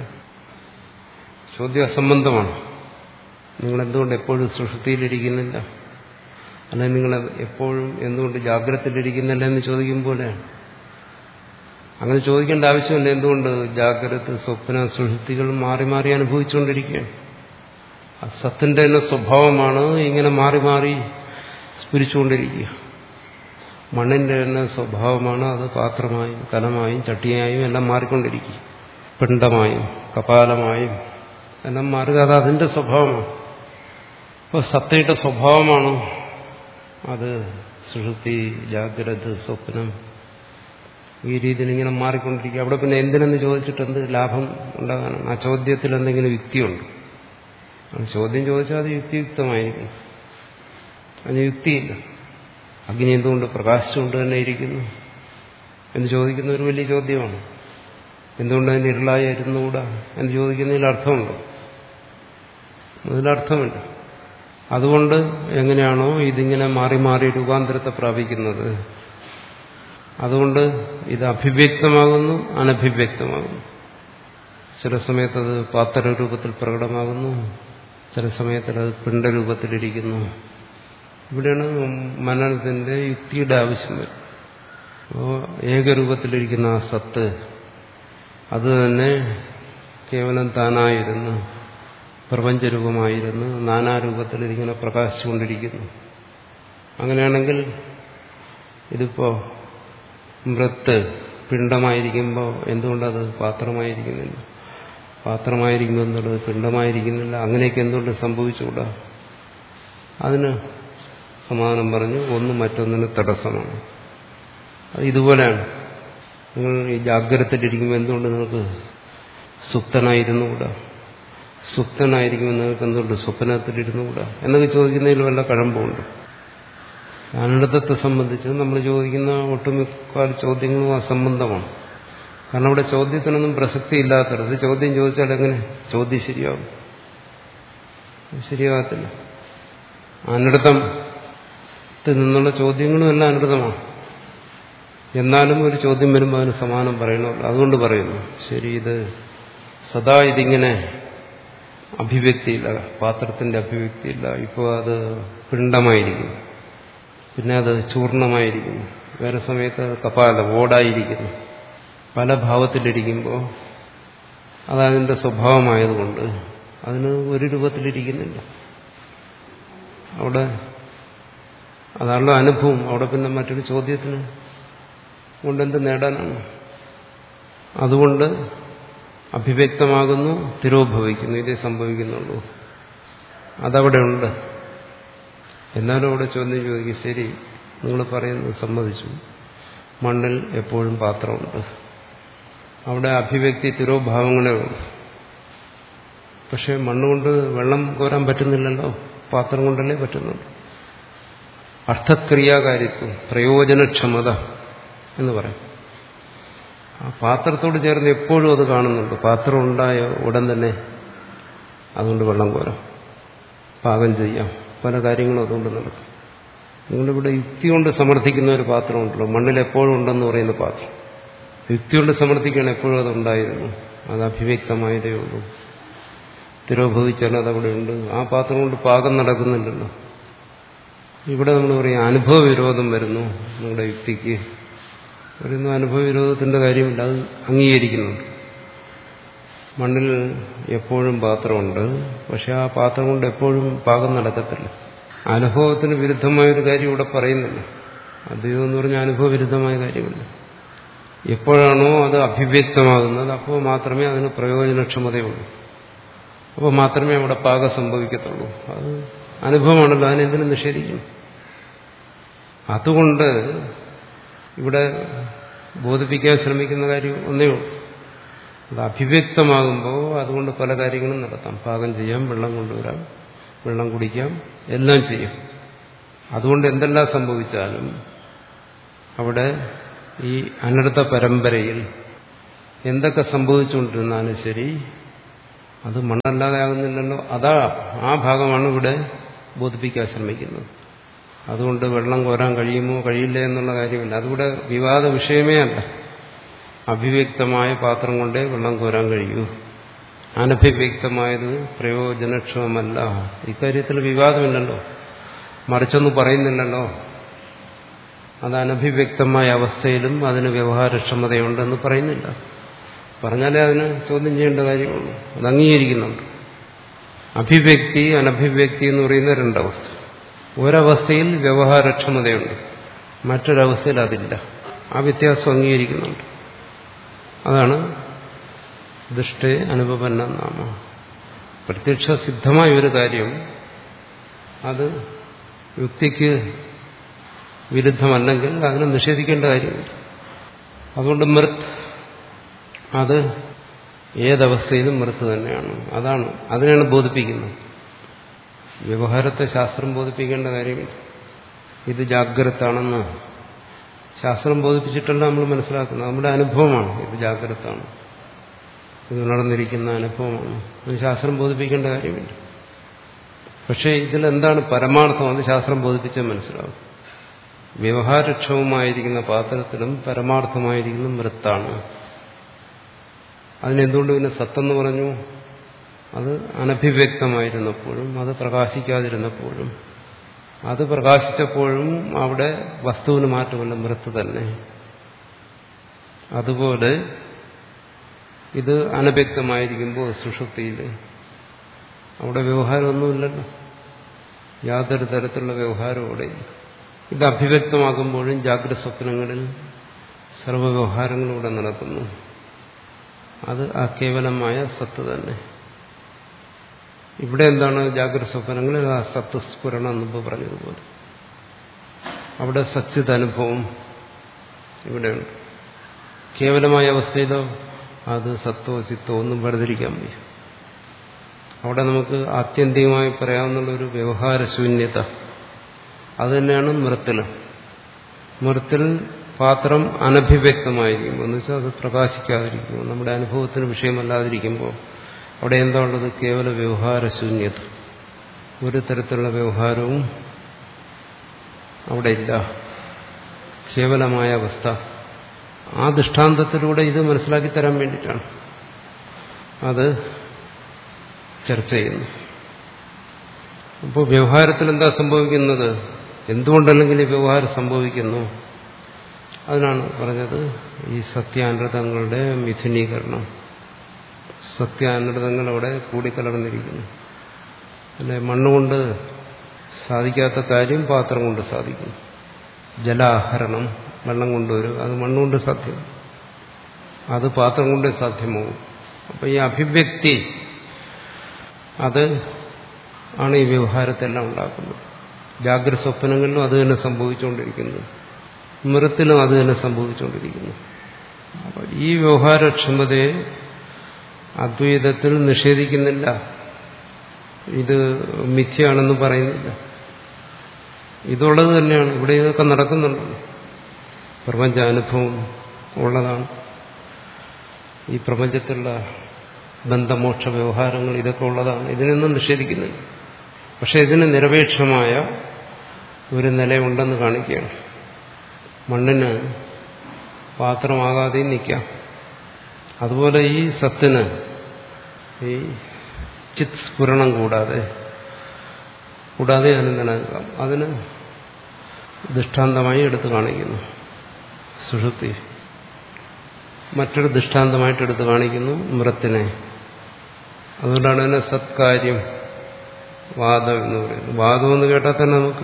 ചോദ്യം അസംബന്ധമാണ് നിങ്ങൾ എന്തുകൊണ്ട് എപ്പോഴും സുഷുതിയിലിരിക്കുന്നില്ല അല്ലെങ്കിൽ നിങ്ങൾ എപ്പോഴും എന്തുകൊണ്ട് ജാഗ്രതയിലിരിക്കുന്നില്ല എന്ന് ചോദിക്കും പോലെയാണ് അങ്ങനെ ചോദിക്കേണ്ട ആവശ്യമില്ല എന്തുകൊണ്ട് ജാഗ്രത സ്വപ്ന സുഷുതികൾ മാറി മാറി അനുഭവിച്ചുകൊണ്ടിരിക്കുകയാണ് അത് സത്തിന്റെ തന്നെ സ്വഭാവമാണ് ഇങ്ങനെ മാറി മാറി സ്ഫുരിച്ചുകൊണ്ടിരിക്കുക മണ്ണിന്റെ തന്നെ സ്വഭാവമാണ് അത് പാത്രമായും കലമായും ചട്ടിയായും എല്ലാം മാറിക്കൊണ്ടിരിക്കുക പിണ്ടമായും കപാലമായും എല്ലാം മാറുക അത് അതിന്റെ സ്വഭാവമാണ് അപ്പോൾ സത്തയുടെ സ്വഭാവമാണ് അത് സുഷുപ്തി ജാഗ്രത സ്വപ്നം ഈ രീതിയിൽ ഇങ്ങനെ മാറിക്കൊണ്ടിരിക്കുക അവിടെ പിന്നെ എന്തിനെന്ന് ചോദിച്ചിട്ട് എന്ത് ലാഭം ഉണ്ടാകാനാണ് ആ ചോദ്യത്തിൽ എന്തെങ്കിലും യുക്തിയുണ്ട് ആ ചോദ്യം ചോദിച്ചാൽ അത് യുക്തിയുക്തമായിരിക്കും അതിന് യുക്തിയില്ല അഗ്നി എന്തുകൊണ്ട് പ്രകാശിച്ചുകൊണ്ട് തന്നെ ഇരിക്കുന്നു എന്ന് ചോദിക്കുന്ന ഒരു വലിയ ചോദ്യമാണ് എന്തുകൊണ്ട് അതിന് ഇരുളായി ഇരുന്നുകൂടാ എന്ന് ചോദിക്കുന്നതിൽ അർത്ഥമുണ്ടോ അതിലർത്ഥമില്ല അതുകൊണ്ട് എങ്ങനെയാണോ ഇതിങ്ങനെ മാറി മാറി രൂപാന്തരത്തെ പ്രാപിക്കുന്നത് അതുകൊണ്ട് ഇത് അഭിവ്യക്തമാകുന്നു അനഭിവ്യക്തമാകുന്നു ചില സമയത്തത് പാത്രരൂപത്തിൽ പ്രകടമാകുന്നു ചില സമയത്തിൽ അത് പിണ്ടരൂപത്തിലിരിക്കുന്നു ഇവിടെയാണ് മനനത്തിന്റെ യുക്തിയുടെ ആവശ്യം വരും അപ്പോൾ ഏകരൂപത്തിലിരിക്കുന്ന ആ സത്ത് അത് തന്നെ കേവലം താനായിരുന്നു പ്രപഞ്ചരൂപമായിരുന്നു നാനാരൂപത്തിലിരിക്കുന്ന പ്രകാശിച്ചുകൊണ്ടിരിക്കുന്നു അങ്ങനെയാണെങ്കിൽ ഇതിപ്പോ മൃത്ത് പിണ്ടമായിരിക്കുമ്പോൾ എന്തുകൊണ്ടത് പാത്രമായിരിക്കുന്നില്ല പാത്രമായിരിക്കുമ്പോൾ എന്നുള്ളത് പിണ്ടമായിരിക്കുന്നില്ല അങ്ങനെയൊക്കെ എന്തുകൊണ്ട് സംഭവിച്ചുകൂടാ അതിന് സമാധാനം പറഞ്ഞു ഒന്ന് മറ്റൊന്നിന് തടസ്സമാണ് അത് ഇതുപോലെയാണ് നിങ്ങൾ ഈ ജാഗ്രതയിലിരിക്കുമ്പോൾ എന്തുകൊണ്ട് നിങ്ങൾക്ക് സുപ്തനായിരുന്നുകൂടാ സുപ്തനായിരിക്കുമ്പോൾ നിങ്ങൾക്ക് എന്തുകൊണ്ട് സ്വപ്നത്തിലിരുന്നുകൂടാ എന്നൊക്കെ ചോദിക്കുന്നതിൽ വല്ല കഴമ്പുണ്ട് അനന്തത്തെ സംബന്ധിച്ച് നമ്മൾ ചോദിക്കുന്ന ഒട്ടുമിക്ക ചോദ്യങ്ങളും അസംബന്ധമാണ് കാരണം അവിടെ ചോദ്യത്തിനൊന്നും പ്രസക്തി ഇല്ലാത്തത് ചോദ്യം ചോദിച്ചാൽ എങ്ങനെ ചോദ്യം ശരിയാവും ശരിയാകത്തില്ല അനർത്ഥത്തിൽ നിന്നുള്ള ചോദ്യങ്ങളും എല്ലാം അനർത്ഥമാണ് എന്നാലും ഒരു ചോദ്യം വരുമ്പോൾ അതിന് സമാനം പറയണമല്ലോ അതുകൊണ്ട് പറയുന്നു ശരി ഇത് സദാ ഇതിങ്ങനെ അഭിവ്യക്തിയില്ല പാത്രത്തിന്റെ അഭിവ്യക്തിയില്ല ഇപ്പോൾ അത് പിണ്ടമായിരിക്കുന്നു പിന്നെ അത് ചൂർണമായിരിക്കുന്നു വേറെ സമയത്ത് അത് കപാല ഓടായിരിക്കുന്നു പല ഭാവത്തിലിരിക്കുമ്പോൾ അതതിൻ്റെ സ്വഭാവമായതുകൊണ്ട് അതിന് ഒരു രൂപത്തിലിരിക്കുന്നില്ല അവിടെ അതാണല്ലോ അനുഭവം അവിടെ പിന്നെ മറ്റൊരു ചോദ്യത്തിന് കൊണ്ടെന്ത് നേടാനാണ് അതുകൊണ്ട് അഭിവ്യക്തമാകുന്നു തിരോഭവിക്കുന്നു ഇതേ സംഭവിക്കുന്നുള്ളൂ അതവിടെ ഉണ്ട് എന്നാലും അവിടെ ചോദ്യം ചോദിക്കും ശരി നിങ്ങൾ പറയുന്നത് സമ്മതിച്ചു മണ്ണിൽ എപ്പോഴും പാത്രമുണ്ട് അവിടെ അഭിവ്യക്തി തിരോഭാവങ്ങളേ ഉള്ളൂ പക്ഷെ മണ്ണുകൊണ്ട് വെള്ളം കോരാൻ പറ്റുന്നില്ലല്ലോ പാത്രം കൊണ്ടല്ലേ പറ്റുന്നുള്ളൂ അർത്ഥക്രിയാകാരിത്വം പ്രയോജനക്ഷമത എന്ന് പറയും ആ പാത്രത്തോട് ചേർന്ന് എപ്പോഴും അത് കാണുന്നുണ്ട് പാത്രം ഉണ്ടായ ഉടൻ തന്നെ അതുകൊണ്ട് വെള്ളം കോരാം പാകം ചെയ്യാം പല കാര്യങ്ങളും അതുകൊണ്ട് നടക്കും നിങ്ങളിവിടെ യുക്തി കൊണ്ട് സമർത്ഥിക്കുന്ന ഒരു പാത്രമുണ്ടല്ലോ മണ്ണിൽ എപ്പോഴും ഉണ്ടെന്ന് പറയുന്ന പാത്രം യുക്തി കൊണ്ട് സമർത്ഥിക്കുകയാണ് എപ്പോഴും അതുണ്ടായിരുന്നു അത് അഭിവ്യക്തമായതേ ഉള്ളൂ തിരോഭവിച്ചാൽ അതവിടെ ഉണ്ട് ആ പാത്രം കൊണ്ട് പാകം നടക്കുന്നില്ലല്ലോ ഇവിടെ നമ്മൾ പറയും അനുഭവ വിരോധം വരുന്നു നിങ്ങളുടെ യുക്തിക്ക് വരുന്ന അനുഭവ വിരോധത്തിന്റെ കാര്യമില്ല അത് അംഗീകരിക്കുന്നുണ്ട് മണ്ണിൽ എപ്പോഴും പാത്രമുണ്ട് പക്ഷെ ആ പാത്രം കൊണ്ട് എപ്പോഴും പാകം നടക്കത്തില്ല അനുഭവത്തിന് വിരുദ്ധമായൊരു കാര്യം ഇവിടെ പറയുന്നില്ല അദ്വൈതം എന്ന് പറഞ്ഞാൽ അനുഭവ വിരുദ്ധമായ കാര്യമില്ല എപ്പോഴാണോ അത് അഭിവ്യക്തമാകുന്നത് അപ്പോൾ മാത്രമേ അതിന് പ്രയോജനക്ഷമതയുള്ളൂ അപ്പോൾ മാത്രമേ അവിടെ പാകം സംഭവിക്കത്തുള്ളൂ അത് അനുഭവമാണല്ലോ അതിനെന്തിനും നിഷേധിക്കുന്നു അതുകൊണ്ട് ഇവിടെ ബോധിപ്പിക്കാൻ ശ്രമിക്കുന്ന കാര്യം ഒന്നേ ഉള്ളൂ അത് അഭിവ്യക്തമാകുമ്പോൾ അതുകൊണ്ട് പല കാര്യങ്ങളും നടത്താം പാകം ചെയ്യാം വെള്ളം കൊണ്ടുവരാം വെള്ളം കുടിക്കാം എല്ലാം ചെയ്യാം അതുകൊണ്ട് എന്തെല്ലാം സംഭവിച്ചാലും അവിടെ ഈ അനർത്ഥ പരമ്പരയിൽ എന്തൊക്കെ സംഭവിച്ചുകൊണ്ടിരുന്നാലും ശരി അത് മണ്ണല്ലാതെ ആകുന്നില്ലല്ലോ അതാ ആ ഭാഗമാണ് ഇവിടെ ബോധിപ്പിക്കാൻ ശ്രമിക്കുന്നത് അതുകൊണ്ട് വെള്ളം കോരാൻ കഴിയുമോ കഴിയില്ല എന്നുള്ള കാര്യമില്ല അതിവിടെ വിവാദ വിഷയമേ അല്ല അഭിവ്യക്തമായ പാത്രം കൊണ്ടേ വെള്ളം കോരാൻ കഴിയൂ അനഭിവ്യക്തമായത് പ്രയോജനക്ഷമമല്ല ഇക്കാര്യത്തിൽ വിവാദമില്ലല്ലോ മറിച്ചൊന്നും പറയുന്നില്ലല്ലോ അത് അനഭിവ്യക്തമായ അവസ്ഥയിലും അതിന് വ്യവഹാരക്ഷമതയുണ്ടെന്ന് പറയുന്നില്ല പറഞ്ഞാലേ അതിന് ചോദ്യം ചെയ്യേണ്ട കാര്യമുള്ളൂ അത് അംഗീകരിക്കുന്നുണ്ട് അഭിവ്യക്തി അനഭിവ്യക്തി എന്ന് പറയുന്ന രണ്ടവസ്ഥ ഒരവസ്ഥയിൽ വ്യവഹാരക്ഷമതയുണ്ട് മറ്റൊരവസ്ഥയിൽ അതില്ല ആ വ്യത്യാസം അംഗീകരിക്കുന്നുണ്ട് അതാണ് ദുഷ്ടേ അനുപന്ന നാമ പ്രത്യക്ഷ സിദ്ധമായ ഒരു കാര്യം അത് യുക്തിക്ക് വിരുദ്ധമല്ലെങ്കിൽ അതിനെ നിഷേധിക്കേണ്ട കാര്യമില്ല അതുകൊണ്ട് മൃത്ത് അത് ഏതവസ്ഥയിലും മൃത്ത് തന്നെയാണ് അതാണ് അതിനെയാണ് ബോധിപ്പിക്കുന്നത് വ്യവഹാരത്തെ ശാസ്ത്രം ബോധിപ്പിക്കേണ്ട കാര്യമില്ല ഇത് ജാഗ്രതാണെന്ന് ശാസ്ത്രം ബോധിപ്പിച്ചിട്ടല്ല നമ്മൾ മനസ്സിലാക്കുന്നത് നമ്മുടെ അനുഭവമാണ് ഇത് ജാഗ്രതാണ് ഇത് നടന്നിരിക്കുന്ന അനുഭവമാണ് അത് ശാസ്ത്രം ബോധിപ്പിക്കേണ്ട കാര്യമില്ല പക്ഷേ ഇതിലെന്താണ് പരമാർത്ഥം അത് ശാസ്ത്രം ബോധിപ്പിച്ചാൽ മനസ്സിലാവും വ്യവഹാരക്ഷമമായിരിക്കുന്ന പാത്രത്തിലും പരമാർത്ഥമായിരിക്കുന്ന മൃത്താണ് അതിനെന്തുകൊണ്ട് പിന്നെ സത്തെന്ന് പറഞ്ഞു അത് അനഭിവ്യക്തമായിരുന്നപ്പോഴും അത് പ്രകാശിക്കാതിരുന്നപ്പോഴും അത് പ്രകാശിച്ചപ്പോഴും അവിടെ വസ്തുവിന് മാറ്റമല്ല മൃത്ത് തന്നെ അതുപോലെ ഇത് അനഭ്യക്തമായിരിക്കുമ്പോൾ സുഷുപ്തിയിൽ അവിടെ വ്യവഹാരമൊന്നുമില്ലല്ലോ യാതൊരു തരത്തിലുള്ള വ്യവഹാരം അവിടെ ഇല്ല ഇത് അഭിവ്യക്തമാകുമ്പോഴും ജാഗ്രത സ്വപ്നങ്ങളിൽ സർവ്വവ്യവഹാരങ്ങളും ഇവിടെ നടക്കുന്നു അത് ആ കേവലമായ സത്ത് തന്നെ ഇവിടെ എന്താണ് ജാഗ്രത സ്വപ്നങ്ങളിൽ ആ സത്ത് സ്ഫുരണം മുമ്പ് പറഞ്ഞതുപോലെ അവിടെ സച്ചിത് അനുഭവം ഇവിടെയുണ്ട് കേവലമായ അവസ്ഥയിലോ അത് സത്തോ ചിത്തോ ഒന്നും വേർതിരിക്കാൻ വയ്യ അവിടെ നമുക്ക് ആത്യന്തികമായി പറയാവുന്ന ഒരു വ്യവഹാരശൂന്യത അത് തന്നെയാണ് മൃത്തിൽ മൃത്തിൽ പാത്രം അനഭിവ്യക്തമായിരിക്കുമ്പോൾ എന്ന് വെച്ചാൽ അത് പ്രകാശിക്കാതിരിക്കുമ്പോൾ നമ്മുടെ അനുഭവത്തിന് വിഷയമല്ലാതിരിക്കുമ്പോൾ അവിടെ എന്താ ഉള്ളത് കേവല വ്യവഹാരശൂന്യത ഒരു തരത്തിലുള്ള വ്യവഹാരവും അവിടെ ഇല്ല കേവലമായ അവസ്ഥ ആ ദൃഷ്ടാന്തത്തിലൂടെ ഇത് മനസ്സിലാക്കി തരാൻ വേണ്ടിയിട്ടാണ് അത് ചർച്ച ചെയ്യുന്നു അപ്പോൾ വ്യവഹാരത്തിൽ എന്താ സംഭവിക്കുന്നത് എന്തുകൊണ്ടല്ലെങ്കിൽ ഈ വ്യവഹാരം സംഭവിക്കുന്നു അതിനാണ് പറഞ്ഞത് ഈ സത്യാനൃതങ്ങളുടെ മിഥുനീകരണം സത്യാനൃതങ്ങൾ അവിടെ കൂടിക്കലർന്നിരിക്കുന്നു അല്ലെ മണ്ണുകൊണ്ട് സാധിക്കാത്ത കാര്യം പാത്രം കൊണ്ട് സാധിക്കും ജലാഹരണം വെള്ളം കൊണ്ടുവരും അത് മണ്ണുകൊണ്ട് സാധ്യം അത് പാത്രം കൊണ്ട് സാധ്യമാവും അപ്പം ഈ അഭിവ്യക്തി അത് ആണ് ഈ വ്യവഹാരത്തെല്ലാം ഉണ്ടാക്കുന്നത് ജാഗ്രത സ്വപ്നങ്ങളിലും അത് തന്നെ സംഭവിച്ചുകൊണ്ടിരിക്കുന്നു മൃത്തിലും അത് തന്നെ സംഭവിച്ചുകൊണ്ടിരിക്കുന്നു അപ്പോൾ ഈ വ്യവഹാരക്ഷമതയെ അദ്വൈതത്തിൽ നിഷേധിക്കുന്നില്ല ഇത് മിഥ്യയാണെന്ന് പറയുന്നില്ല ഇതുള്ളത് തന്നെയാണ് ഇവിടെ ഇതൊക്കെ നടക്കുന്നുണ്ടല്ലോ പ്രപഞ്ചാനുഭവം ഉള്ളതാണ് ഈ പ്രപഞ്ചത്തിലുള്ള ബന്ധമോക്ഷ വ്യവഹാരങ്ങൾ ഇതൊക്കെ ഉള്ളതാണ് ഇതിനൊന്നും നിഷേധിക്കുന്നില്ല പക്ഷെ ഇതിന് നിരപേക്ഷമായ ഒരു നിലയുണ്ടെന്ന് കാണിക്കുകയാണ് മണ്ണിന് പാത്രമാകാതെയും നിൽക്കാം അതുപോലെ ഈ സത്തിന് ഈ ചിത് സ്ഫുരണം കൂടാതെ കൂടാതെ അതിന് നിലനിൽക്കാം അതിന് ദൃഷ്ടാന്തമായി എടുത്തു കാണിക്കുന്നു സുഷുപ്തി മറ്റൊരു ദൃഷ്ടാന്തമായിട്ട് എടുത്തു കാണിക്കുന്നു മൃത്തിനെ അതുകൊണ്ടാണ് അതിനെ സത്കാര്യം വാദം എന്ന് പറയുന്നത് വാദം എന്ന് കേട്ടാൽ തന്നെ നമുക്ക്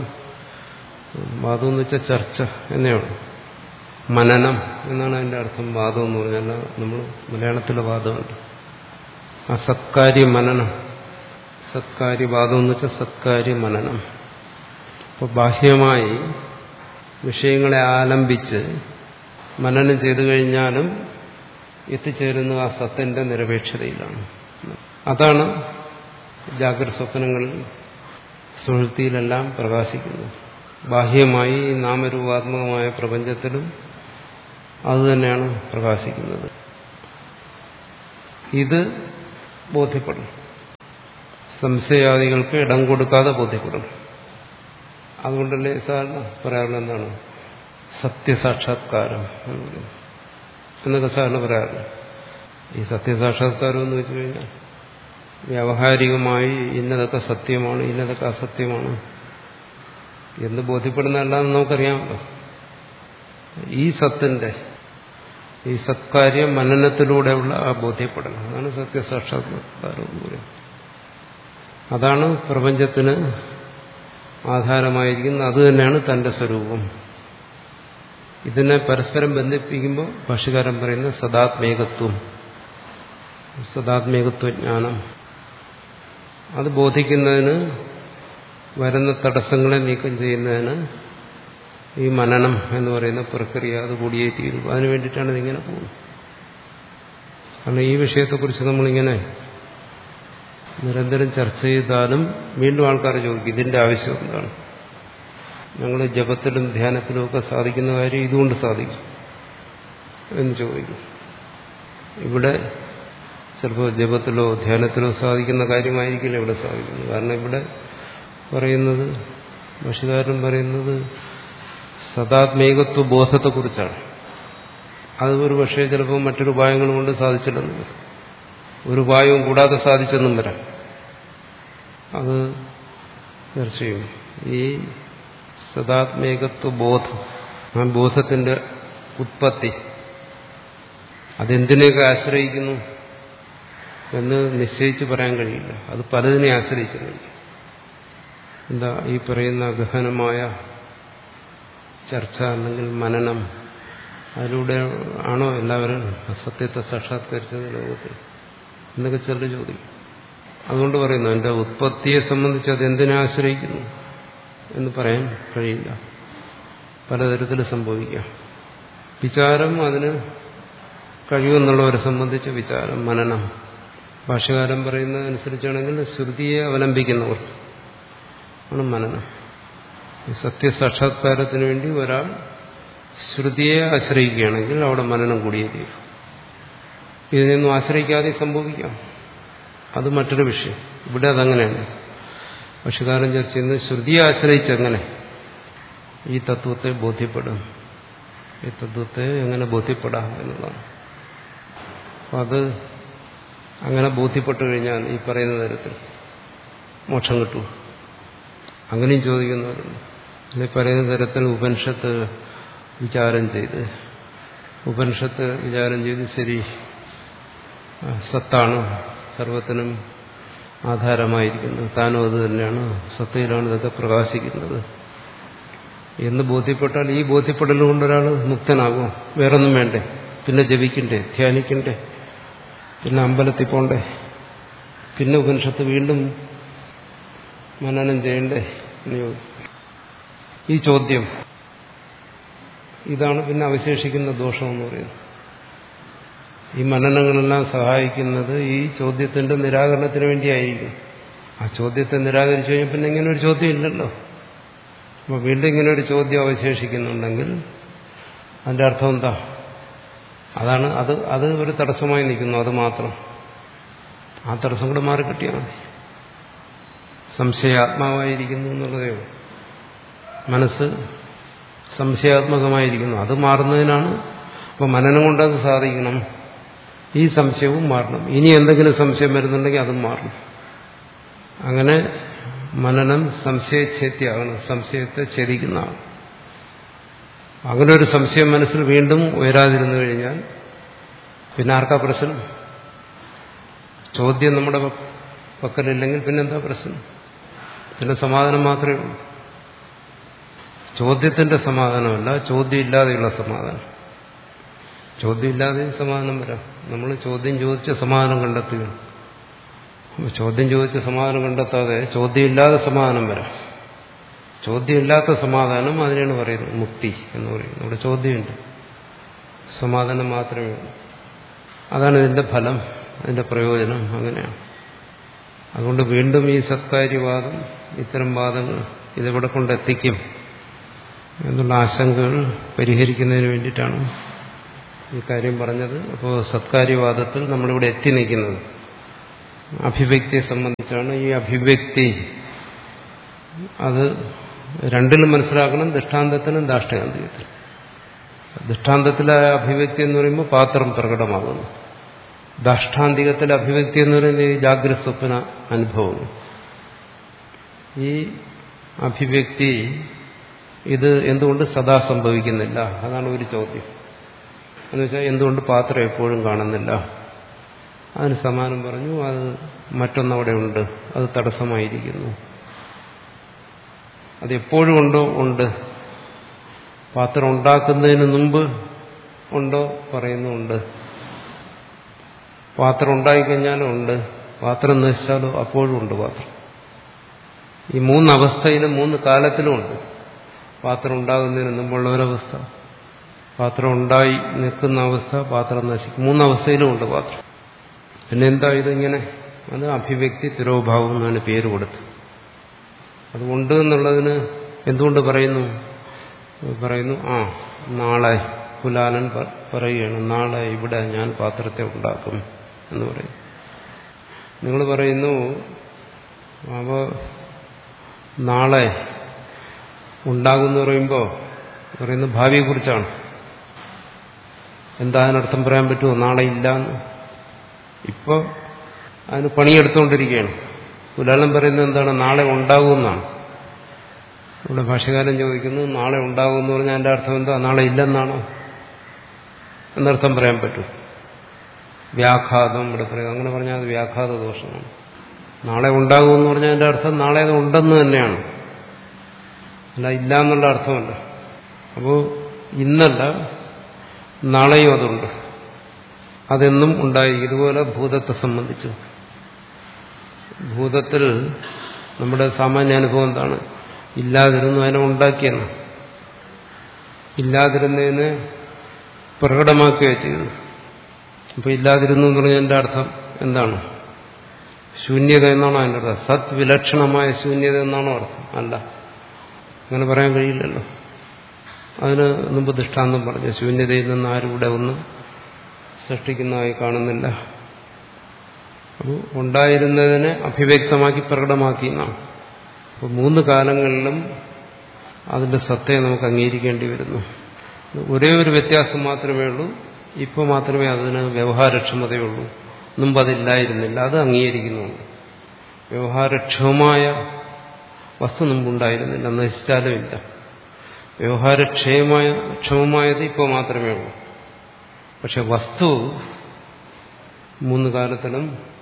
വാദം എന്ന് വെച്ചാൽ ചർച്ച എന്നേ ഉള്ളൂ മനനം എന്നാണ് അതിൻ്റെ അർത്ഥം വാദം എന്ന് പറഞ്ഞാൽ നമ്മൾ മലയാളത്തിലെ വാദമുണ്ട് ആ സത്കാര്യ മനനം സത്കാര്യവാദം എന്ന് വെച്ചാൽ സത്കാര്യ മനനം അപ്പോൾ ബാഹ്യമായി വിഷയങ്ങളെ ആലംബിച്ച് മനനം ചെയ്തു കഴിഞ്ഞാലും എത്തിച്ചേരുന്നത് ആ സത്തിന്റെ നിരപേക്ഷതയിലാണ് അതാണ് ജാഗ്രത സ്വപ്നങ്ങളിൽ സുഹൃത്തിയിലെല്ലാം പ്രകാശിക്കുന്നത് ബാഹ്യമായി ഈ നാമരൂപാത്മകമായ പ്രപഞ്ചത്തിലും അതുതന്നെയാണ് പ്രകാശിക്കുന്നത് ഇത് ബോധ്യപ്പെടണം സംശയാദികൾക്ക് ഇടം കൊടുക്കാതെ ബോധ്യപ്പെടണം അതുകൊണ്ടല്ലേ സാറിന് പറയാറുള്ളത് എന്താണ് സത്യസാക്ഷാത്കാരം എന്ന് പറയുന്നത് എന്നൊക്കെ സാറിന് പറയാറില്ല ഈ സത്യസാക്ഷാത്കാരം എന്ന് വെച്ചു കഴിഞ്ഞാൽ വ്യാവഹാരികമായി ഇന്നതൊക്കെ സത്യമാണ് ഇന്നതൊക്കെ അസത്യമാണ് എന്ന് ബോധ്യപ്പെടുന്നതല്ലാന്ന് നമുക്കറിയാമല്ലോ ഈ സത്തിന്റെ ഈ സത്കാര്യ മനനത്തിലൂടെയുള്ള ആ ബോധ്യപ്പെടണം അതാണ് സത്യസാക്ഷാത്കാരം എന്ന് പറയുന്നത് അതാണ് പ്രപഞ്ചത്തിന് ആധാരമായിരിക്കുന്നത് അത് തന്നെയാണ് തന്റെ സ്വരൂപം ഇതിനെ പരസ്പരം ബന്ധിപ്പിക്കുമ്പോൾ ഭാഷകാരൻ പറയുന്ന സദാത്മേകത്വം സദാത്മേകത്വജ്ഞാനം അത് ബോധിക്കുന്നതിന് വരുന്ന തടസ്സങ്ങളെ നീക്കം ചെയ്യുന്നതിന് ഈ മനനം എന്ന് പറയുന്ന പ്രക്രിയ അത് കൂടിയേ തീരും അതിനു വേണ്ടിയിട്ടാണ് ഇതിങ്ങനെ പോകുന്നത് കാരണം ഈ വിഷയത്തെക്കുറിച്ച് നമ്മളിങ്ങനെ നിരന്തരം ചർച്ച ചെയ്താലും വീണ്ടും ആൾക്കാർ ചോദിക്കും ഇതിന്റെ ആവശ്യം എന്താണ് ഞങ്ങൾ ജപത്തിലും ധ്യാനത്തിലും ഒക്കെ സാധിക്കുന്ന കാര്യം ഇതുകൊണ്ട് സാധിക്കും എന്ന് ചോദിക്കും ഇവിടെ ചിലപ്പോൾ ജപത്തിലോ ധ്യാനത്തിലോ സാധിക്കുന്ന കാര്യമായിരിക്കില്ല ഇവിടെ സാധിക്കുന്നത് കാരണം ഇവിടെ പറയുന്നത് ഭക്ഷ്യകാരൻ പറയുന്നത് സദാത്മേകത്വ ബോധത്തെക്കുറിച്ചാണ് അത് ഒരു പക്ഷേ ചിലപ്പോൾ മറ്റൊരു ഉപായങ്ങൾ കൊണ്ട് സാധിച്ചില്ലെന്ന് വരും ഒരു ഉപായവും കൂടാതെ സാധിച്ചെന്നും വരാം അത് ചർച്ച ചെയ്യും ഈ സദാത്മേകത്വ ബോധം ആ ബോധത്തിന്റെ ഉത്പത്തി അതെന്തിനെയൊക്കെ ആശ്രയിക്കുന്നു എന്ന് നിശ്ചയിച്ച് പറയാൻ കഴിയില്ല അത് പലതിനെ ആശ്രയിച്ചിട്ടുണ്ട് എന്താ ഈ പറയുന്ന ഗഹനമായ ചർച്ച അല്ലെങ്കിൽ മനനം അതിലൂടെ ആണോ എല്ലാവരും സത്യത്തെ സാക്ഷാത്കരിച്ചത് ലോകത്തിൽ എന്നൊക്കെ ചിലർ ചോദിക്കും അതുകൊണ്ട് പറയുന്നു എൻ്റെ ഉത്പത്തിയെ സംബന്ധിച്ച് അത് എന്തിനെ ആശ്രയിക്കുന്നു എന്ന് പറയാൻ കഴിയില്ല പലതരത്തിൽ സംഭവിക്കാം വിചാരം അതിന് കഴിവെന്നുള്ളവരെ സംബന്ധിച്ച് വിചാരം മനനം ഭാഷകാരൻ പറയുന്നതനുസരിച്ചാണെങ്കിൽ ശ്രുതിയെ അവലംബിക്കുന്നവർ ആണ് മനനം ഈ സത്യസാക്ഷാത്കാരത്തിന് വേണ്ടി ഒരാൾ ശ്രുതിയെ ആശ്രയിക്കുകയാണെങ്കിൽ അവിടെ മനനം കൂടിയേ തീരും ഇതിനൊന്നും ആശ്രയിക്കാതെ സംഭവിക്കാം അത് മറ്റൊരു വിഷയം ഇവിടെ അതങ്ങനെയാണ് ഭക്ഷ്യകാരൻ ചർച്ച ചെയ്യുന്നത് ശ്രുതിയെ ആശ്രയിച്ചെങ്ങനെ ഈ തത്വത്തെ ബോധ്യപ്പെടും ഈ തത്വത്തെ എങ്ങനെ ബോധ്യപ്പെടാം എന്നുള്ളതാണ് അപ്പം അത് അങ്ങനെ ബോധ്യപ്പെട്ടു കഴിഞ്ഞാൽ ഈ പറയുന്ന തരത്തിൽ മോക്ഷം കിട്ടും അങ്ങനെയും ചോദിക്കുന്നവരുണ്ട് ഈ പറയുന്ന തരത്തിൽ ഉപനിഷത്ത് വിചാരം ചെയ്ത് ഉപനിഷത്ത് വിചാരം ചെയ്ത് ശരി സത്താണ് സർവത്തിനും ആധാരമായിരിക്കുന്നത് താനും അത് തന്നെയാണ് സത്തയിലാണ് ഇതൊക്കെ പ്രകാശിക്കുന്നത് എന്ന് ബോധ്യപ്പെട്ടാൽ ഈ ബോധ്യപ്പെടൽ കൊണ്ട് ഒരാൾ മുക്തനാകും വേറൊന്നും വേണ്ടേ പിന്നെ ജപിക്കണ്ടേ ധ്യാനിക്കണ്ടേ പിന്നെ അമ്പലത്തിൽ പോണ്ടേ പിന്നെ ഉപനിഷത്ത് വീണ്ടും മനനം ചെയ്യണ്ടേ എന്ന് ചോദിക്കും ഈ ചോദ്യം ഇതാണ് പിന്നെ അവശേഷിക്കുന്ന ദോഷമെന്ന് പറയുന്നത് ഈ മനനങ്ങളെല്ലാം സഹായിക്കുന്നത് ഈ ചോദ്യത്തിന്റെ നിരാകരണത്തിന് വേണ്ടിയായിരിക്കും ആ ചോദ്യത്തെ നിരാകരിച്ചു കഴിഞ്ഞാൽ പിന്നെ ഇങ്ങനെ ഒരു ചോദ്യം ഇല്ലല്ലോ അപ്പോൾ വീണ്ടും ഇങ്ങനെ ഒരു ചോദ്യം അവശേഷിക്കുന്നുണ്ടെങ്കിൽ അതിന്റെ അർത്ഥം എന്താ അതാണ് അത് അത് ഒരു തടസ്സമായി നിൽക്കുന്നു അത് മാത്രം ആ തടസ്സം കൂടെ മാറി കിട്ടിയാൽ മതി സംശയാത്മാവായിരിക്കുന്നു എന്നുള്ളതേ ഉള്ളൂ മനസ്സ് സംശയാത്മകമായിരിക്കുന്നു അത് മാറുന്നതിനാണ് അപ്പോൾ മനനം കൊണ്ടത് സാധിക്കണം ഈ സംശയവും മാറണം ഇനി എന്തെങ്കിലും സംശയം വരുന്നുണ്ടെങ്കിൽ അതും മാറണം അങ്ങനെ മനനം സംശയച്ഛേത്യാകണം സംശയത്തെ ഛേദിക്കുന്നതാണ് അങ്ങനെ ഒരു സംശയം മനസ്സിൽ വീണ്ടും ഉയരാതിരുന്നു കഴിഞ്ഞാൽ പിന്നെ ആർക്കാ പ്രശ്നം ചോദ്യം നമ്മുടെ പക്കലില്ലെങ്കിൽ പിന്നെന്താ പ്രശ്നം പിന്നെ സമാധാനം മാത്രമേ ഉള്ളൂ ചോദ്യത്തിന്റെ സമാധാനമല്ല ചോദ്യം ഇല്ലാതെയുള്ള സമാധാനം ചോദ്യം ഇല്ലാതെ സമാധാനം വരാം നമ്മൾ ചോദ്യം ചോദിച്ച സമാധാനം കണ്ടെത്തുകയാണ് ചോദ്യം ചോദിച്ച സമാധാനം കണ്ടെത്താതെ ചോദ്യമില്ലാതെ സമാധാനം വരാം ചോദ്യമില്ലാത്ത സമാധാനം അതിനാണ് പറയുന്നത് മുക്തി എന്ന് പറയുന്നത് ഇവിടെ ചോദ്യമുണ്ട് സമാധാനം മാത്രമേ ഉള്ളൂ അതാണ് ഇതിന്റെ ഫലം അതിന്റെ പ്രയോജനം അങ്ങനെയാണ് അതുകൊണ്ട് വീണ്ടും ഈ സത്കാര്യവാദം ഇത്തരം വാദങ്ങൾ ഇതെവിടെ കൊണ്ടെത്തിക്കും എന്നുള്ള ആശങ്കകൾ പരിഹരിക്കുന്നതിന് വേണ്ടിയിട്ടാണ് ഈ കാര്യം പറഞ്ഞത് അപ്പോൾ സത്കാര്യവാദത്തിൽ നമ്മളിവിടെ എത്തി നിൽക്കുന്നത് അഭിവ്യക്തിയെ സംബന്ധിച്ചാണ് ഈ അഭിവ്യക്തി അത് രണ്ടിലും മനസ്സിലാക്കണം ദൃഷ്ടാന്തത്തിനും ദാഷ്ടാന്തികത്തിനും ദൃഷ്ടാന്തത്തിലെ അഭിവ്യക്തി എന്ന് പറയുമ്പോൾ പാത്രം പ്രകടമാകുന്നു ദാഷ്ടാന്തികത്തിലെ അഭിവ്യക്തി എന്ന് പറയുന്നത് ഈ ജാഗ്രത സ്വപ്ന അനുഭവം ഈ അഭിവ്യക്തി ഇത് എന്തുകൊണ്ട് സദാ സംഭവിക്കുന്നില്ല അതാണ് ഒരു ചോദ്യം എന്നുവെച്ചാൽ എന്തുകൊണ്ട് പാത്രം എപ്പോഴും കാണുന്നില്ല അതിന് സമാനം പറഞ്ഞു അത് മറ്റൊന്നവിടെ ഉണ്ട് അത് തടസ്സമായിരിക്കുന്നു അത് എപ്പോഴും ഉണ്ടോ ഉണ്ട് പാത്രം ഉണ്ടാക്കുന്നതിന് മുമ്പ് ഉണ്ടോ പറയുന്നുണ്ട് പാത്രം ഉണ്ടായിക്കഴിഞ്ഞാലും ഉണ്ട് പാത്രം നശിച്ചാലോ അപ്പോഴും ഉണ്ട് പാത്രം ഈ മൂന്ന് അവസ്ഥയിലും മൂന്ന് കാലത്തിലും ഉണ്ട് പാത്രം ഉണ്ടാകുന്നതിന് മുമ്പുള്ള ഒരവസ്ഥ പാത്രം ഉണ്ടായി നിൽക്കുന്ന അവസ്ഥ പാത്രം നശിക്കും മൂന്നവസ്ഥയിലും ഉണ്ട് പാത്രം പിന്നെ എന്താ ഇതിങ്ങനെ അത് അഭിവ്യക്തി തിരോഭാവം എന്നാണ് പേര് കൊടുത്തത് അതുകൊണ്ട് എന്നുള്ളതിന് എന്തുകൊണ്ട് പറയുന്നു പറയുന്നു ആ നാളെ കുലാലൻ പറയുകയാണ് നാളെ ഇവിടെ ഞാൻ പാത്രത്തെ ഉണ്ടാക്കും എന്ന് പറയും നിങ്ങൾ പറയുന്നു അപ്പോൾ നാളെ ഉണ്ടാകുമെന്ന് പറയുമ്പോൾ പറയുന്നത് ഭാവിയെക്കുറിച്ചാണ് എന്താ അതിനർത്ഥം പറയാൻ പറ്റുമോ നാളെ ഇല്ലാന്ന് ഇപ്പോൾ അതിന് പണിയെടുത്തുകൊണ്ടിരിക്കുകയാണ് കുലാലൻ പറയുന്നത് എന്താണ് നാളെ ഉണ്ടാകുമെന്നാണ് ഇവിടെ ഭാഷകാരൻ ചോദിക്കുന്നു നാളെ ഉണ്ടാകുമെന്ന് പറഞ്ഞാൽ എൻ്റെ അർത്ഥം എന്താ നാളെ ഇല്ലെന്നാണോ എന്നർത്ഥം പറയാൻ പറ്റും വ്യാഘാതം ഇവിടെ പറയും അങ്ങനെ പറഞ്ഞാൽ അത് വ്യാഘാത ദോഷമാണ് നാളെ ഉണ്ടാകുമെന്ന് പറഞ്ഞാൽ എൻ്റെ അർത്ഥം നാളെ അത് ഉണ്ടെന്ന് തന്നെയാണ് അല്ല ഇല്ല എന്നുള്ള അർത്ഥമല്ല അപ്പോൾ ഇന്നല്ല നാളെയും അതുണ്ട് അതെന്നും ഉണ്ടായി ഇതുപോലെ ഭൂതത്തെ സംബന്ധിച്ചു ഭൂതത്തിൽ നമ്മുടെ സാമാന്യ അനുഭവം എന്താണ് ഇല്ലാതിരുന്നു അതിനെ ഉണ്ടാക്കിയെന്ന് ഇല്ലാതിരുന്നതിനെ പ്രകടമാക്കുകയാണ് ചെയ്തത് അപ്പോൾ ഇല്ലാതിരുന്നു എന്ന് പറഞ്ഞതിൻ്റെ അർത്ഥം എന്താണ് ശൂന്യത എന്നാണോ അതിൻ്റെ അർത്ഥം സത് വിലക്ഷണമായ ശൂന്യത എന്നാണോ അർത്ഥം അല്ല അങ്ങനെ പറയാൻ കഴിയില്ലല്ലോ അതിന് മുമ്പ് ദൃഷ്ടാന്തം പറഞ്ഞു ശൂന്യതയിൽ നിന്ന് ആരും ഇവിടെ ഒന്നും സൃഷ്ടിക്കുന്നതായി കാണുന്നില്ല അപ്പോൾ ഉണ്ടായിരുന്നതിനെ അഭിവ്യക്തമാക്കി പ്രകടമാക്കി എന്നാണ് അപ്പോൾ മൂന്ന് കാലങ്ങളിലും അതിന്റെ സത്തയെ നമുക്ക് അംഗീകരിക്കേണ്ടി വരുന്നു ഒരേ ഒരു വ്യത്യാസം മാത്രമേ ഉള്ളൂ ഇപ്പോൾ മാത്രമേ അതിന് വ്യവഹാരക്ഷമതയുള്ളൂ മുമ്പ് അതില്ലായിരുന്നില്ല അത് അംഗീകരിക്കുന്നുണ്ട് വ്യവഹാരക്ഷമമായ വസ്തു മുമ്പുണ്ടായിരുന്നില്ല നശിച്ചാലും ഇല്ല വ്യവഹാരക്ഷയമായ ക്ഷമമായത് ഇപ്പോൾ മാത്രമേ ഉള്ളൂ പക്ഷെ വസ്തു മൂന്ന് കാലത്തിലും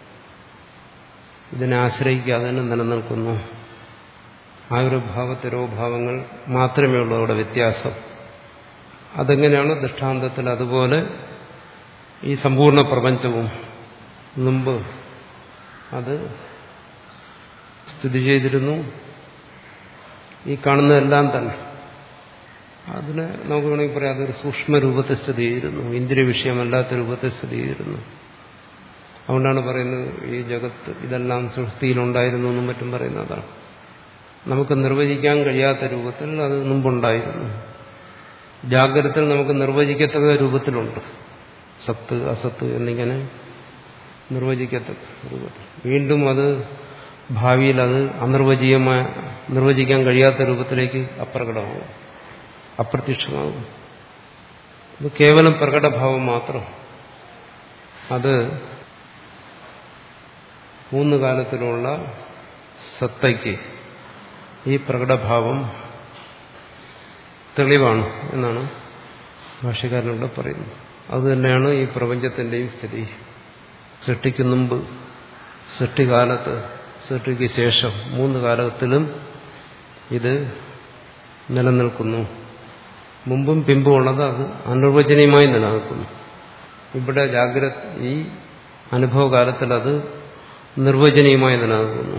ഇതിനെ ആശ്രയിക്കാതെ തന്നെ നിലനിൽക്കുന്നു ആ ഒരു ഭാവത്തിരോഭാവങ്ങൾ മാത്രമേ ഉള്ളൂ അവിടെ വ്യത്യാസം അതെങ്ങനെയാണ് ദൃഷ്ടാന്തത്തിൽ അതുപോലെ ഈ സമ്പൂർണ്ണ പ്രപഞ്ചവും മുമ്പ് അത് സ്ഥിതി ചെയ്തിരുന്നു ഈ കാണുന്നതെല്ലാം തന്നെ അതിനെ നമുക്ക് വേണമെങ്കിൽ പറയാം അതൊരു സൂക്ഷ്മ രൂപത്തിൽ സ്ഥിതി ചെയ്തിരുന്നു ഇന്ദ്രിയ വിഷയമല്ലാത്ത രൂപത്തിൽ സ്ഥിതി ചെയ്തിരുന്നു അതുകൊണ്ടാണ് പറയുന്നത് ഈ ജഗത്ത് ഇതെല്ലാം സൃഷ്ടിയിലുണ്ടായിരുന്നു എന്നും മറ്റും പറയുന്നതാണ് നമുക്ക് നിർവചിക്കാൻ കഴിയാത്ത രൂപത്തിൽ അത് മുമ്പുണ്ടായിരുന്നു ജാഗ്രതത്തിൽ നമുക്ക് നിർവചിക്കത്തക്ക രൂപത്തിലുണ്ട് സത്ത് അസത്ത് എന്നിങ്ങനെ നിർവചിക്കത്തക്ക രൂപത്തിൽ വീണ്ടും അത് ഭാവിയിൽ അത് അനിർവചീയമായ നിർവചിക്കാൻ കഴിയാത്ത രൂപത്തിലേക്ക് അപ്രകടമാകും അപ്രത്യക്ഷമാകും ഇത് കേവലം പ്രകടഭാവം മാത്രം അത് മൂന്ന് കാലത്തിലുള്ള സത്തയ്ക്ക് ഈ പ്രകടഭാവം തെളിവാണ് എന്നാണ് ഭാഷകാരനോട് പറയുന്നത് അതുതന്നെയാണ് ഈ പ്രപഞ്ചത്തിന്റെയും സ്ഥിതി സൃഷ്ടിക്ക് മുമ്പ് സൃഷ്ടികാലത്ത് സൃഷ്ടിക്ക് ശേഷം മൂന്ന് കാലത്തിലും ഇത് നിലനിൽക്കുന്നു മുമ്പും പിമ്പും ഉള്ളത് അത് അനിർവചനീയമായി നിലനിൽക്കുന്നു ഇവിടെ ജാഗ്രത ഈ അനുഭവകാലത്തിൽ അത് നിർവചനീയമായി നിലനിൽക്കുന്നു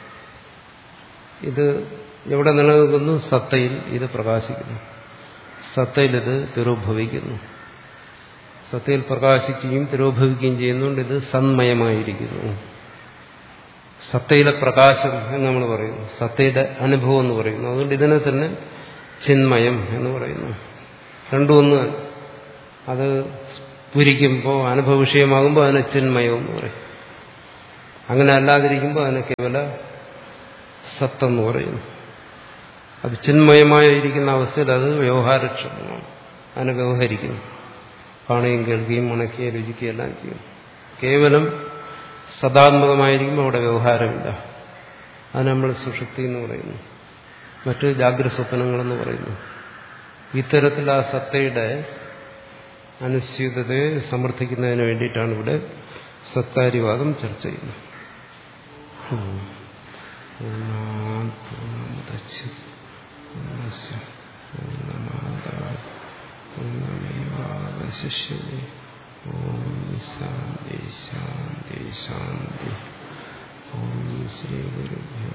ഇത് എവിടെ നിലനിൽക്കുന്നു സത്തയിൽ ഇത് പ്രകാശിക്കുന്നു സത്തയിൽ ഇത് തിരോഭവിക്കുന്നു സത്തയിൽ പ്രകാശിക്കുകയും തിരോഭവിക്കുകയും ചെയ്യുന്നതുകൊണ്ട് ഇത് സന്മയമായിരിക്കുന്നു സത്തയിലെ പ്രകാശം എന്ന് നമ്മൾ പറയുന്നു സത്തയുടെ അനുഭവം എന്ന് പറയുന്നു അതുകൊണ്ട് ഇതിനെ തന്നെ ചിന്മയം എന്ന് പറയുന്നു രണ്ടും ഒന്ന് തന്നെ. അത് സ്ഫുരിക്കുമ്പോൾ അനുഭവ വിഷയമാകുമ്പോൾ അതിനെ ചിന്മയം എന്ന് പറയും അങ്ങനെ അല്ലാതിരിക്കുമ്പോൾ അതിനെ കേവല സത്തെന്ന് പറയുന്നു അത് ചിന്മയമായിരിക്കുന്ന അവസ്ഥയിൽ അത് വ്യവഹാരക്ഷമമാണ് അതിനെ വ്യവഹരിക്കുന്നു കാണുകയും കേൾക്കുകയും ഉണക്കുകയും രുചിക്കുകയും എല്ലാം ചെയ്യും കേവലം സദാത്മകമായിരിക്കുമ്പോൾ അവിടെ വ്യവഹാരമില്ല അത് നമ്മൾ സുഷുപ്തി എന്ന് പറയുന്നു മറ്റ് ജാഗ്രത സ്വപ്നങ്ങളെന്ന് പറയുന്നു ഇത്തരത്തിൽ ആ സത്തയുടെ അനുസ്യൂതതയെ സമർത്ഥിക്കുന്നതിന് വേണ്ടിയിട്ടാണ് ഇവിടെ സത്താരിവാദം ചർച്ച ചെയ്യുന്നത് ഉം. പൂർണ്ണാത് പൂർണ്ണമുദച്ഛിത് പൂർണ്ണസ്യ പൂർണ്ണമാദാത് പൂർണ്ണമേവാവശിഷ്യത്തെ ഓം ശാന്തി ശാന്തി ശാന്തി ഓം ശ്രീ ഗുരുഭ്യോ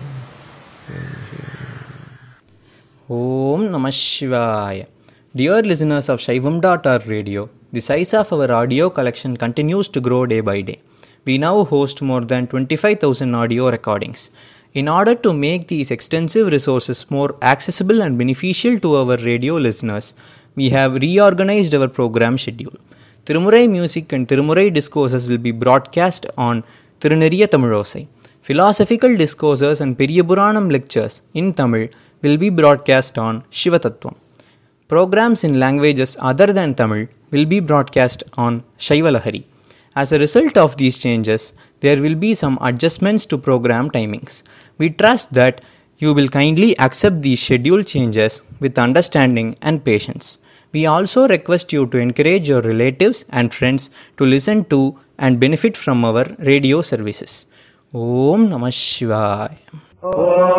Om Namah Shivaya. Dear listeners of Shaivam.org radio, the size of our audio collection continues to grow day by day. We now host more than 25,000 audio recordings. In order to make these extensive resources more accessible and beneficial to our radio listeners, we have reorganized our program schedule. Tirumurai music and Tirumurai discourses will be broadcast on Tiruneriya Tamilosai. Philosophical discourses and Periyapuranam lectures in Tamil will be broadcast on Shivatattvam. Programs in languages other than Tamil will be broadcast on Shaivalahari. As a result of these changes, there will be some adjustments to program timings. We trust that you will kindly accept these schedule changes with understanding and patience. We also request you to encourage your relatives and friends to listen to and benefit from our radio services. Om Namah Shivaya.